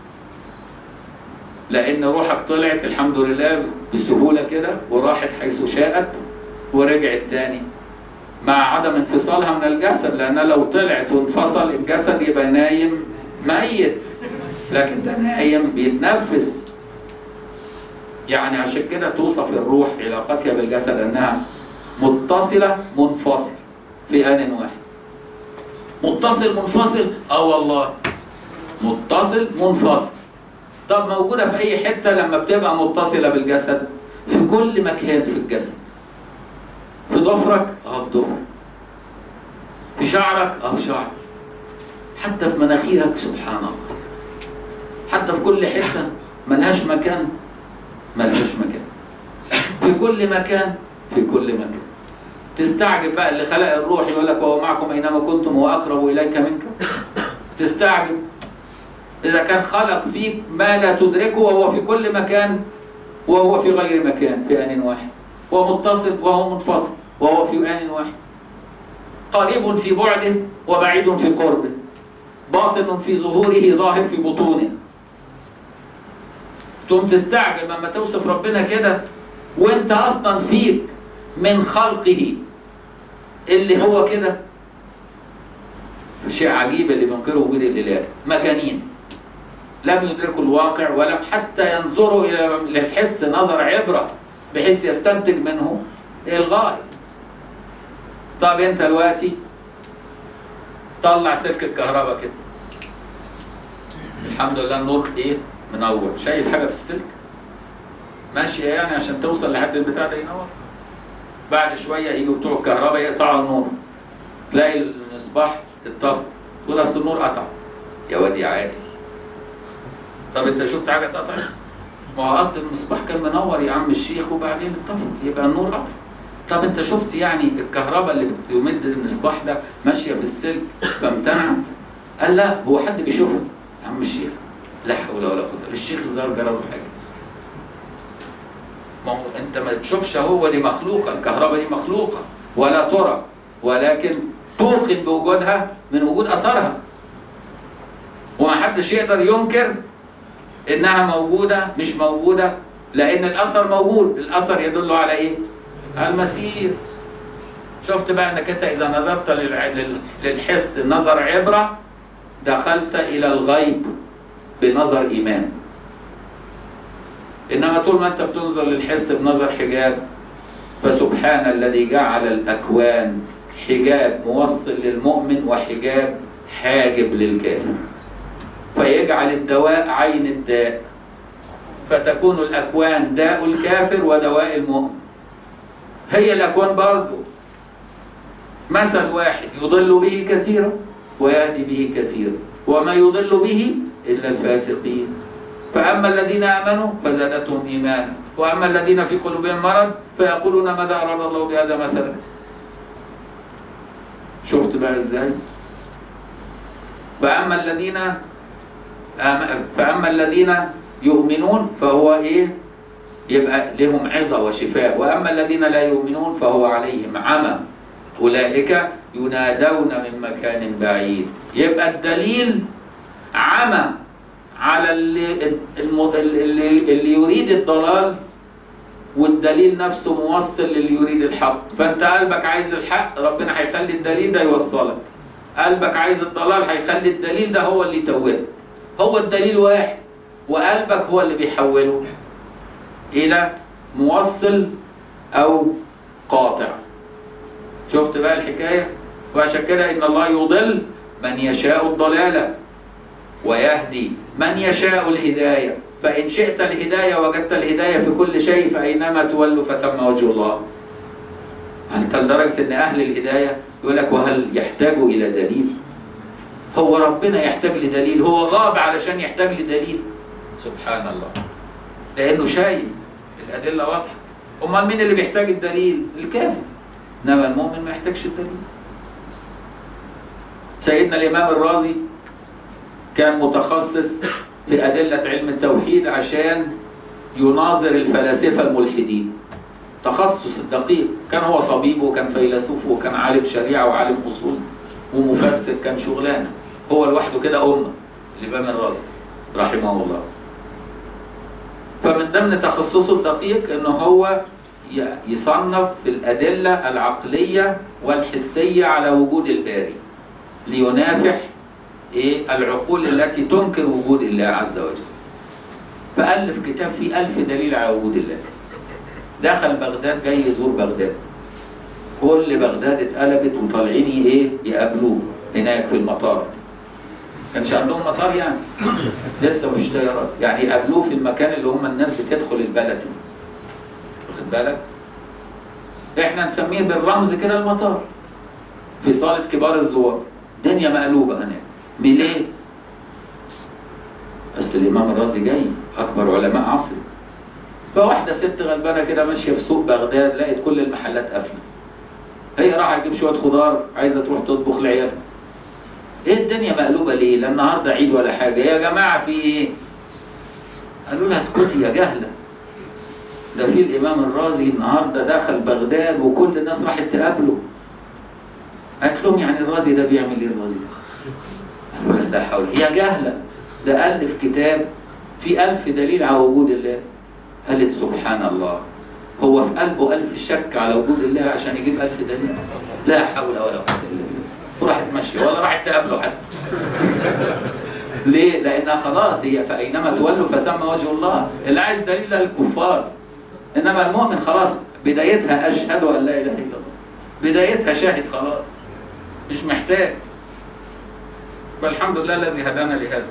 لان روحك طلعت الحمد لله بسهوله كده وراحت حيث شاءت ورجعت تاني مع عدم انفصالها من الجسد لان لو طلعت وانفصل الجسد يبقى نايم ميت لكن ده نايم بيتنفس يعني عشان كده توصف الروح علاقتها بالجسد انها متصله منفصل في ان واحد متصل منفصل اه والله متصل منفصل طب موجوده في اي حته لما بتبقى متصله بالجسد في كل مكان في الجسد في ضفرك اه في ضفرك في شعرك اه في شعرك حتى في مناخيرك سبحان الله حتى في كل حته ملهاش مكان ملهاش مكان في كل مكان في كل مكان تستعجب بقى اللي خلق الروح يقول لك وهو معكم اينما كنتم هو اقرب اليك منك تستعجب اذا كان خلق فيك ما لا تدركه وهو في كل مكان وهو في غير مكان في ان واحد هو متصل وهو منفصل وهو في ان واحد قريب في بعده وبعيد في قربه باطن في ظهوره ظاهر في بطونه تقوم تستعجب لما توصف ربنا كده وانت اصلا فيك من خلقه اللي هو كده شيء عجيب اللي بينكروا وجود الاله مجانين لم يدركوا الواقع ولم حتى ينظروا الى الحس نظر عبره بحيث يستنتج منه الغايه طب انت دلوقتي طلع سلك الكهرباء كده الحمد لله النور ايه منور شايف حاجه في السلك ماشيه يعني عشان توصل لحد البتاع ده ينور بعد شويه يجوا بتوع الكهرباء يقطعوا النور تلاقي المصباح اتطفى تقول اصل النور قطع يا واد يا عاقل طب انت شفت حاجه اتقطعت ما هو اصل المصباح كان منور يا عم الشيخ وبعدين اتطفى يبقى النور قطع طب انت شفت يعني الكهرباء اللي بتمد المصباح ده ماشيه في السلك فامتنعت قال لا هو حد بيشوفه يا عم الشيخ لا حول ولا قوه الشيخ الزهر جرى له حاجه ما هو انت ما تشوفش هو دي مخلوقه الكهرباء دي مخلوقه ولا ترى ولكن توقن بوجودها من وجود اثرها وما حدش يقدر ينكر انها موجوده مش موجوده لان الاثر موجود الاثر يدل على ايه على المسير شفت بقى انك انت اذا نظرت للع... لل... للحس نظر عبره دخلت الى الغيب بنظر ايمان انما طول ما انت بتنظر للحس بنظر حجاب فسبحان الذي جعل الاكوان حجاب موصل للمؤمن وحجاب حاجب للكافر فيجعل الدواء عين الداء فتكون الاكوان داء الكافر ودواء المؤمن هي الاكوان برضه مثل واحد يضل به كثيرا ويهدي به كثيرا وما يضل به الا الفاسقين فاما الذين امنوا فزادتهم ايمانا واما الذين في قلوبهم مرض فيقولون ماذا اراد الله بهذا مثلا شفت بقى ازاي فاما الذين فاما الذين يؤمنون فهو ايه يبقى لهم عظة وشفاء وأما الذين لا يؤمنون فهو عليهم عمى أولئك ينادون من مكان بعيد يبقى الدليل عمى على اللي, الم- اللي, اللي يريد الضلال والدليل نفسه موصل للي يريد الحق فانت قلبك عايز الحق ربنا هيخلي الدليل ده يوصلك قلبك عايز الضلال هيخلي الدليل ده هو اللي يتوهك هو الدليل واحد وقلبك هو اللي بيحوله الى موصل او قاطع شفت بقى الحكايه وعشان كده ان الله يضل من يشاء الضلاله ويهدي من يشاء الهدايه فان شئت الهدايه وجدت الهدايه في كل شيء فاينما تولوا فثم وجه الله انت لدرجه ان اهل الهدايه يقول لك وهل يحتاج الى دليل هو ربنا يحتاج لدليل هو غاب علشان يحتاج لدليل سبحان الله لانه شايف الادله واضحه امال مين اللي بيحتاج الدليل الكافر انما المؤمن ما يحتاجش الدليل سيدنا الامام الرازي كان متخصص في ادله علم التوحيد عشان يناظر الفلاسفه الملحدين تخصص الدقيق كان هو طبيب وكان فيلسوف وكان عالم شريعه وعالم اصول ومفسر كان شغلانه هو لوحده كده امه الامام الرازي رحمه الله فمن ضمن تخصصه الدقيق ان هو ي- يصنف في الادله العقليه والحسيه على وجود الباري لينافح ايه العقول التي تنكر وجود الله عز وجل فالف كتاب فيه ألف دليل على وجود الله دخل بغداد جاي يزور بغداد كل بغداد اتقلبت وطالعين ايه يقابلوه هناك في المطار كانش عندهم مطار يعني لسه مش طيارات يعني يقابلوه في المكان اللي هم الناس بتدخل البلد فيه واخد بالك احنا نسميه بالرمز كده المطار في صالة كبار الزوار دنيا مقلوبة هناك من ليه؟ أصل الإمام الرازي جاي أكبر علماء عصره فواحدة ست غلبانة كده ماشية في سوق بغداد لقت كل المحلات قافلة هي راحت تجيب شوية خضار عايزة تروح تطبخ لعيالها ايه الدنيا مقلوبة ليه؟ لا النهارده عيد ولا حاجة يا جماعة في ايه؟ قالوا لها اسكتي يا جهلة ده في الإمام الرازي النهارده دخل بغداد وكل الناس راحت تقابله قالت لهم يعني الرازي ده بيعمل ايه الرازي ده؟ قالوا لها لا حول يا جهلة ده ألف كتاب في ألف دليل على وجود الله قالت سبحان الله هو في قلبه ألف شك على وجود الله عشان يجيب ألف دليل لا حول ولا قوة إلا بالله وراحت ماشية ولا راحت تقابله حتى ليه؟ لأنها خلاص هي فأينما تولوا فثم وجه الله اللي عايز دليل ده الكفار إنما المؤمن خلاص بدايتها أشهد أن لا إله إلا الله بدايتها شاهد خلاص مش محتاج فالحمد لله الذي هدانا لهذا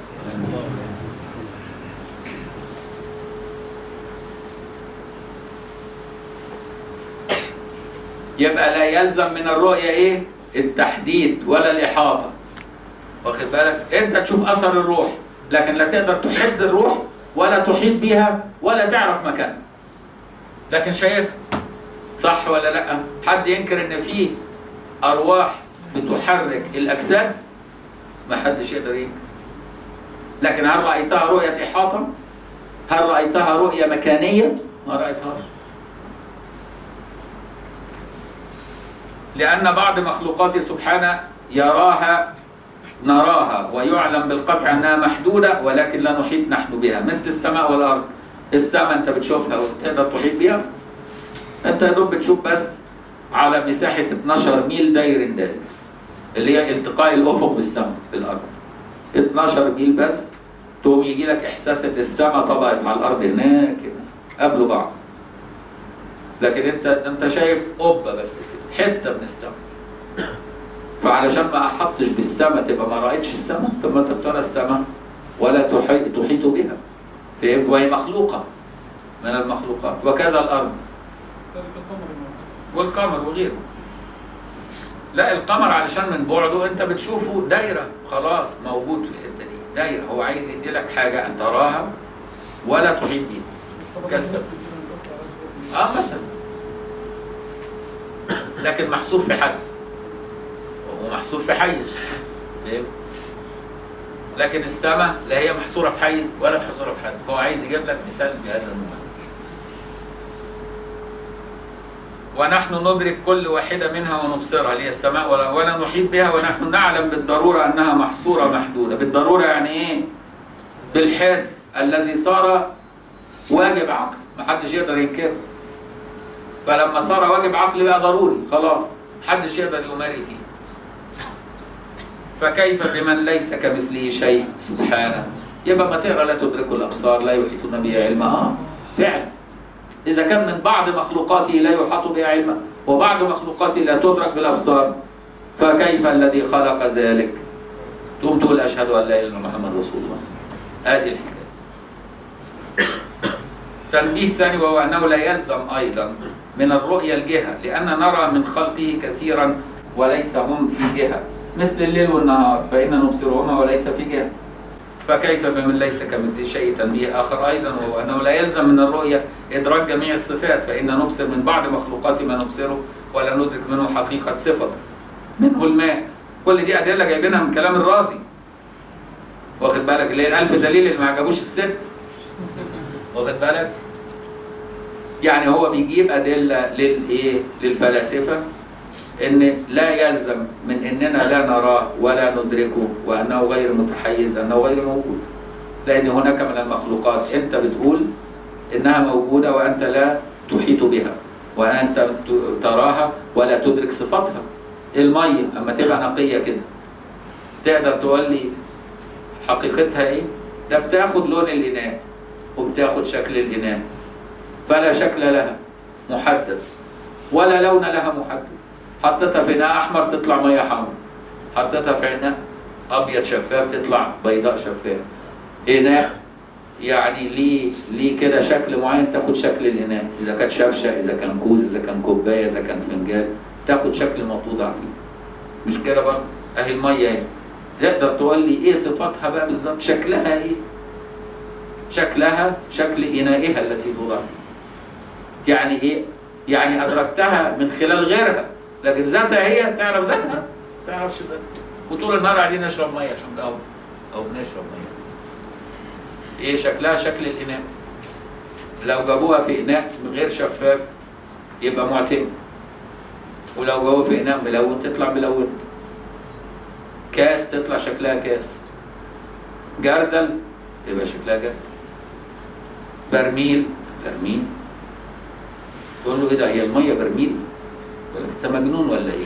يبقى لا يلزم من الرؤية ايه؟ التحديد ولا الإحاطة واخد بالك؟ أنت تشوف أثر الروح لكن لا تقدر تحد الروح ولا تحيط بها ولا تعرف مكانها لكن شايف صح ولا لا؟ حد ينكر إن في أرواح بتحرك الأجساد؟ ما حدش يقدر ينكر لكن هل رأيتها رؤية إحاطة؟ هل رأيتها رؤية مكانية؟ ما رأيتهاش لأن بعض مخلوقاته سبحانه يراها نراها ويعلم بالقطع أنها محدودة ولكن لا نحيط نحن بها مثل السماء والأرض السماء أنت بتشوفها وتقدر تحيط بها أنت يا دوب بتشوف بس على مساحة 12 ميل داير داير اللي هي التقاء الأفق بالسماء بالأرض 12 ميل بس تقوم يجي لك إحساس إن السماء طبقت على الأرض هناك كده قبلوا بعض لكن انت انت شايف قبه بس كده حته من السماء فعلشان ما احطش بالسماء تبقى ما رايتش السماء طب ما انت بترى السماء ولا تحيط تحيط بها فهمت وهي مخلوقه من المخلوقات وكذا الارض والقمر وغيره لا القمر علشان من بعده انت بتشوفه دايره خلاص موجود في الحته دي دايره هو عايز يدي لك حاجه ان تراها ولا تحيط بيها كسب اه مثلا لكن محصور في حد وهو محصور في حيز فاهم؟ لكن السماء لا هي محصوره في حيز ولا محصوره في حد هو عايز يجيب لك مثال بهذا النوع ونحن ندرك كل واحدة منها ونبصرها اللي هي السماء ولا, ولا نحيط بها ونحن نعلم بالضرورة أنها محصورة محدودة بالضرورة يعني إيه؟ بالحس الذي صار واجب عقل محدش يقدر ينكره فلما صار واجب عقل بقى ضروري خلاص محدش يقدر يماري فيه فكيف بمن ليس كمثله شيء سبحانه يبقى ما تقرا لا تدرك الابصار لا يحيطون به علما اه فعلا اذا كان من بعض مخلوقاته لا يحاط بها علما وبعض مخلوقاته لا تدرك بالابصار فكيف الذي خلق ذلك تقوم تقول اشهد ان لا اله الا الله محمد رسول الله ادي الحكايه تنبيه ثاني وهو انه لا يلزم ايضا من الرؤيا الجهه لان نرى من خلقه كثيرا وليس هم في جهه مثل الليل والنهار فإن نبصرهما وليس في جهة فكيف بمن ليس كمثل شيء تنبيه آخر أيضا وهو أنه لا يلزم من الرؤية إدراك جميع الصفات فإن نبصر من بعض مخلوقات ما نبصره ولا ندرك منه حقيقة صفة منه الماء كل دي أدلة جايبينها من كلام الرازي واخد بالك اللي هي الألف دليل اللي ما عجبوش الست واخد بالك يعني هو بيجيب أدلة للإيه للفلاسفة ان لا يلزم من اننا لا نراه ولا ندركه وانه غير متحيز انه غير موجود لان هناك من المخلوقات انت بتقول انها موجوده وانت لا تحيط بها وانت تراها ولا تدرك صفاتها الميه اما تبقى نقيه كده تقدر تقول لي حقيقتها ايه ده بتاخد لون الاناء وبتاخد شكل الاناء فلا شكل لها محدد ولا لون لها محدد حطيتها في اناء احمر تطلع ميه حمراء حطيتها في اناء ابيض شفاف تطلع بيضاء شفاف اناء يعني ليه ليه كده شكل معين تاخد شكل الاناء اذا كانت شفشه اذا كان كوز اذا كان كوبايه اذا كان فنجان تاخد شكل ما توضع فيه مش كده برضه اهي الميه اهي تقدر تقول لي ايه صفاتها بقى بالظبط شكلها ايه شكلها شكل انائها التي توضع فيه يعني ايه يعني ادركتها من خلال غيرها لكن ذاتها هي تعرف ذاتها ما تعرفش ذاتها وطول النهار قاعدين نشرب ميه عشان او او بنشرب ميه ايه شكلها شكل الاناء لو جابوها في اناء غير شفاف يبقى معتم ولو جابوها في اناء ملون تطلع ملون كاس تطلع شكلها كاس جردل يبقى شكلها جردل برميل برميل تقول له ايه ده هي الميه برميل يقول لك انت مجنون ولا ايه؟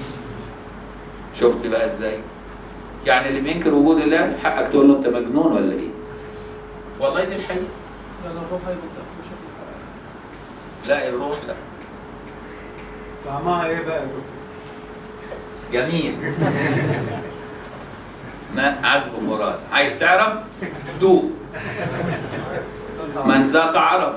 شفت بقى ازاي؟ يعني اللي بينكر وجود الله حقك تقول له انت مجنون ولا ايه؟ والله دي الحقيقه يعني الروح هيبقى بتاخد بشكل لا الروح لا طعمها ايه بقى يا دكتور؟ جميل ماء عذب فرات عايز تعرف؟ دوق من ذاق عرف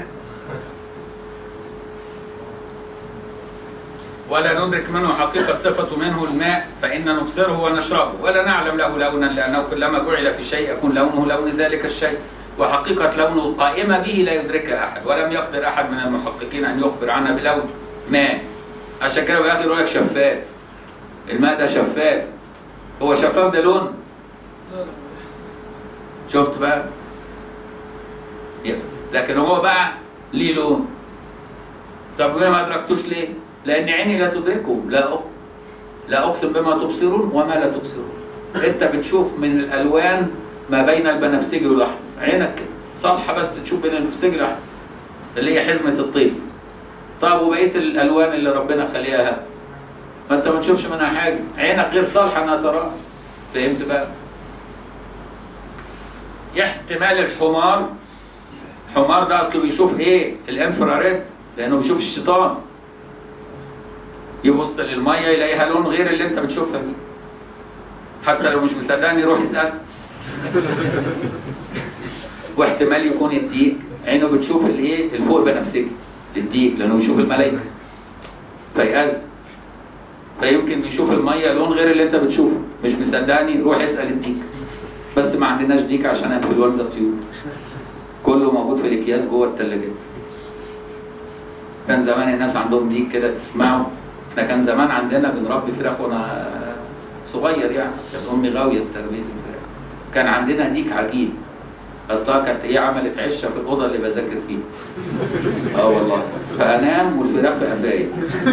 ولا ندرك منه حقيقة صفة منه الماء فإن نبصره ونشربه ولا نعلم له لونا لأنه كلما جعل في شيء يكون لونه لون ذلك الشيء وحقيقة لونه القائمة به لا يدركها أحد ولم يقدر أحد من المحققين أن يخبر عنها بلون ماء عشان كده بالآخر يقول لك شفاف الماء ده شفاف هو شفاف ده لون لا لا شفت بقى لكن هو بقى ليه لون طب ليه ما ادركتوش ليه لان عيني لا تدركه لا أق... لا اقسم بما تبصرون وما لا تبصرون انت بتشوف من الالوان ما بين البنفسجي والاحمر عينك كده صالحه بس تشوف بين البنفسجي والاحمر اللي هي حزمه الطيف طب وبقيه الالوان اللي ربنا خليها ما انت ما تشوفش منها حاجه عينك غير صالحه انها تراها فهمت بقى احتمال الحمار الحمار ده اصله بيشوف ايه الانفراريد لانه بيشوف الشيطان يبص للميه يلاقيها لون غير اللي انت بتشوفها دي حتى لو مش مصدقني روح اسال واحتمال يكون الديك عينه بتشوف الايه الفوق بنفسجي الديك لانه بيشوف الملائكه فيأذن فيمكن بيشوف الميه لون غير اللي انت بتشوفه مش مصدقني روح اسال الديك بس ما عندناش ديك عشان انفلونزا طيور كله موجود في الاكياس جوه الثلاجات كان زمان الناس عندهم ديك كده تسمعوا ده كان زمان عندنا بنربي فراخ وانا صغير يعني كانت امي غاويه تربيه الفراخ كان عندنا ديك عجيب اصلها كانت هي عملت عشه في الاوضه اللي بذاكر فيها اه والله فانام والفراخ في قفايا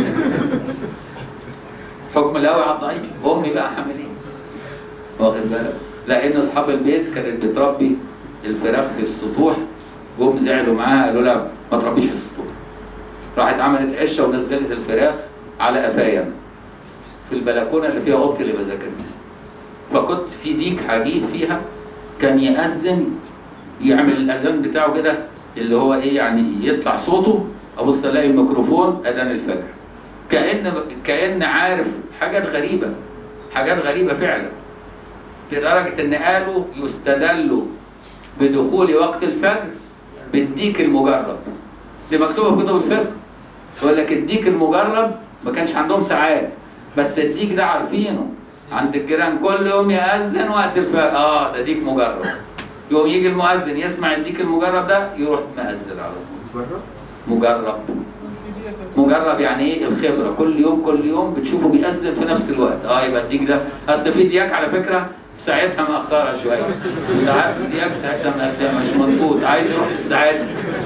حكم القوي على الضعيف امي بقى حاملين واخد بالك لان اصحاب البيت كانت بتربي الفراخ في السطوح جم زعلوا معاها قالوا لها ما تربيش في السطوح راحت عملت عشه ونزلت الفراخ على قفايا في البلكونه اللي فيها اوضتي اللي بذاكر فيها فكنت في ديك حجيج فيها كان يأذن يعمل الأذان بتاعه كده اللي هو إيه يعني يطلع صوته أبص ألاقي الميكروفون أذان الفجر كأن كأن عارف حاجات غريبة حاجات غريبة فعلا لدرجة إن قالوا يستدل بدخول وقت الفجر بالديك المجرب دي مكتوبة في كتب الفقه يقول لك الديك المجرب ما كانش عندهم ساعات بس الديك ده عارفينه عند الجيران كل يوم يأذن وقت الفجر اه ده ديك مجرب يقوم يجي المؤذن يسمع الديك المجرب ده يروح مأذن على طول بره مجرب مجرب يعني ايه الخبره كل يوم كل يوم بتشوفه بيأذن في نفس الوقت اه يبقى الديك ده اصل في دياك على فكره ساعتها مأخرة شوية وساعات الدياك بتاعتها مقدمة مش مظبوط عايز يروح بالساعات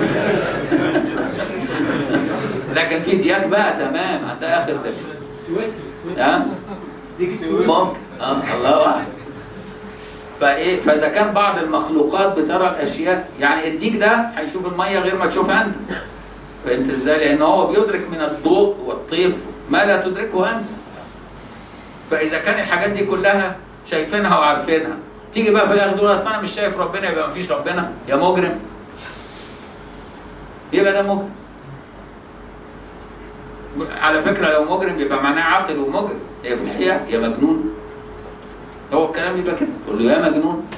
لكن في دياك بقى تمام عندها اخر ده سويسري سويسري ها ديك سويس ممكن اه الله اعلم فايه فاذا كان بعض المخلوقات بترى الاشياء يعني الديك ده هيشوف الميه غير ما تشوفها انت فهمت ازاي؟ لان هو بيدرك من الضوء والطيف ما لا تدركه انت فاذا كان الحاجات دي كلها شايفينها وعارفينها تيجي بقى في الاخر تقول اصل انا مش شايف ربنا يبقى مفيش ربنا يا مجرم يبقى ده مجرم على فكره لو مجرم يبقى معناه عاقل ومجرم هي في الحقيقه يا مجنون هو الكلام يبقى كده تقول له يا مجنون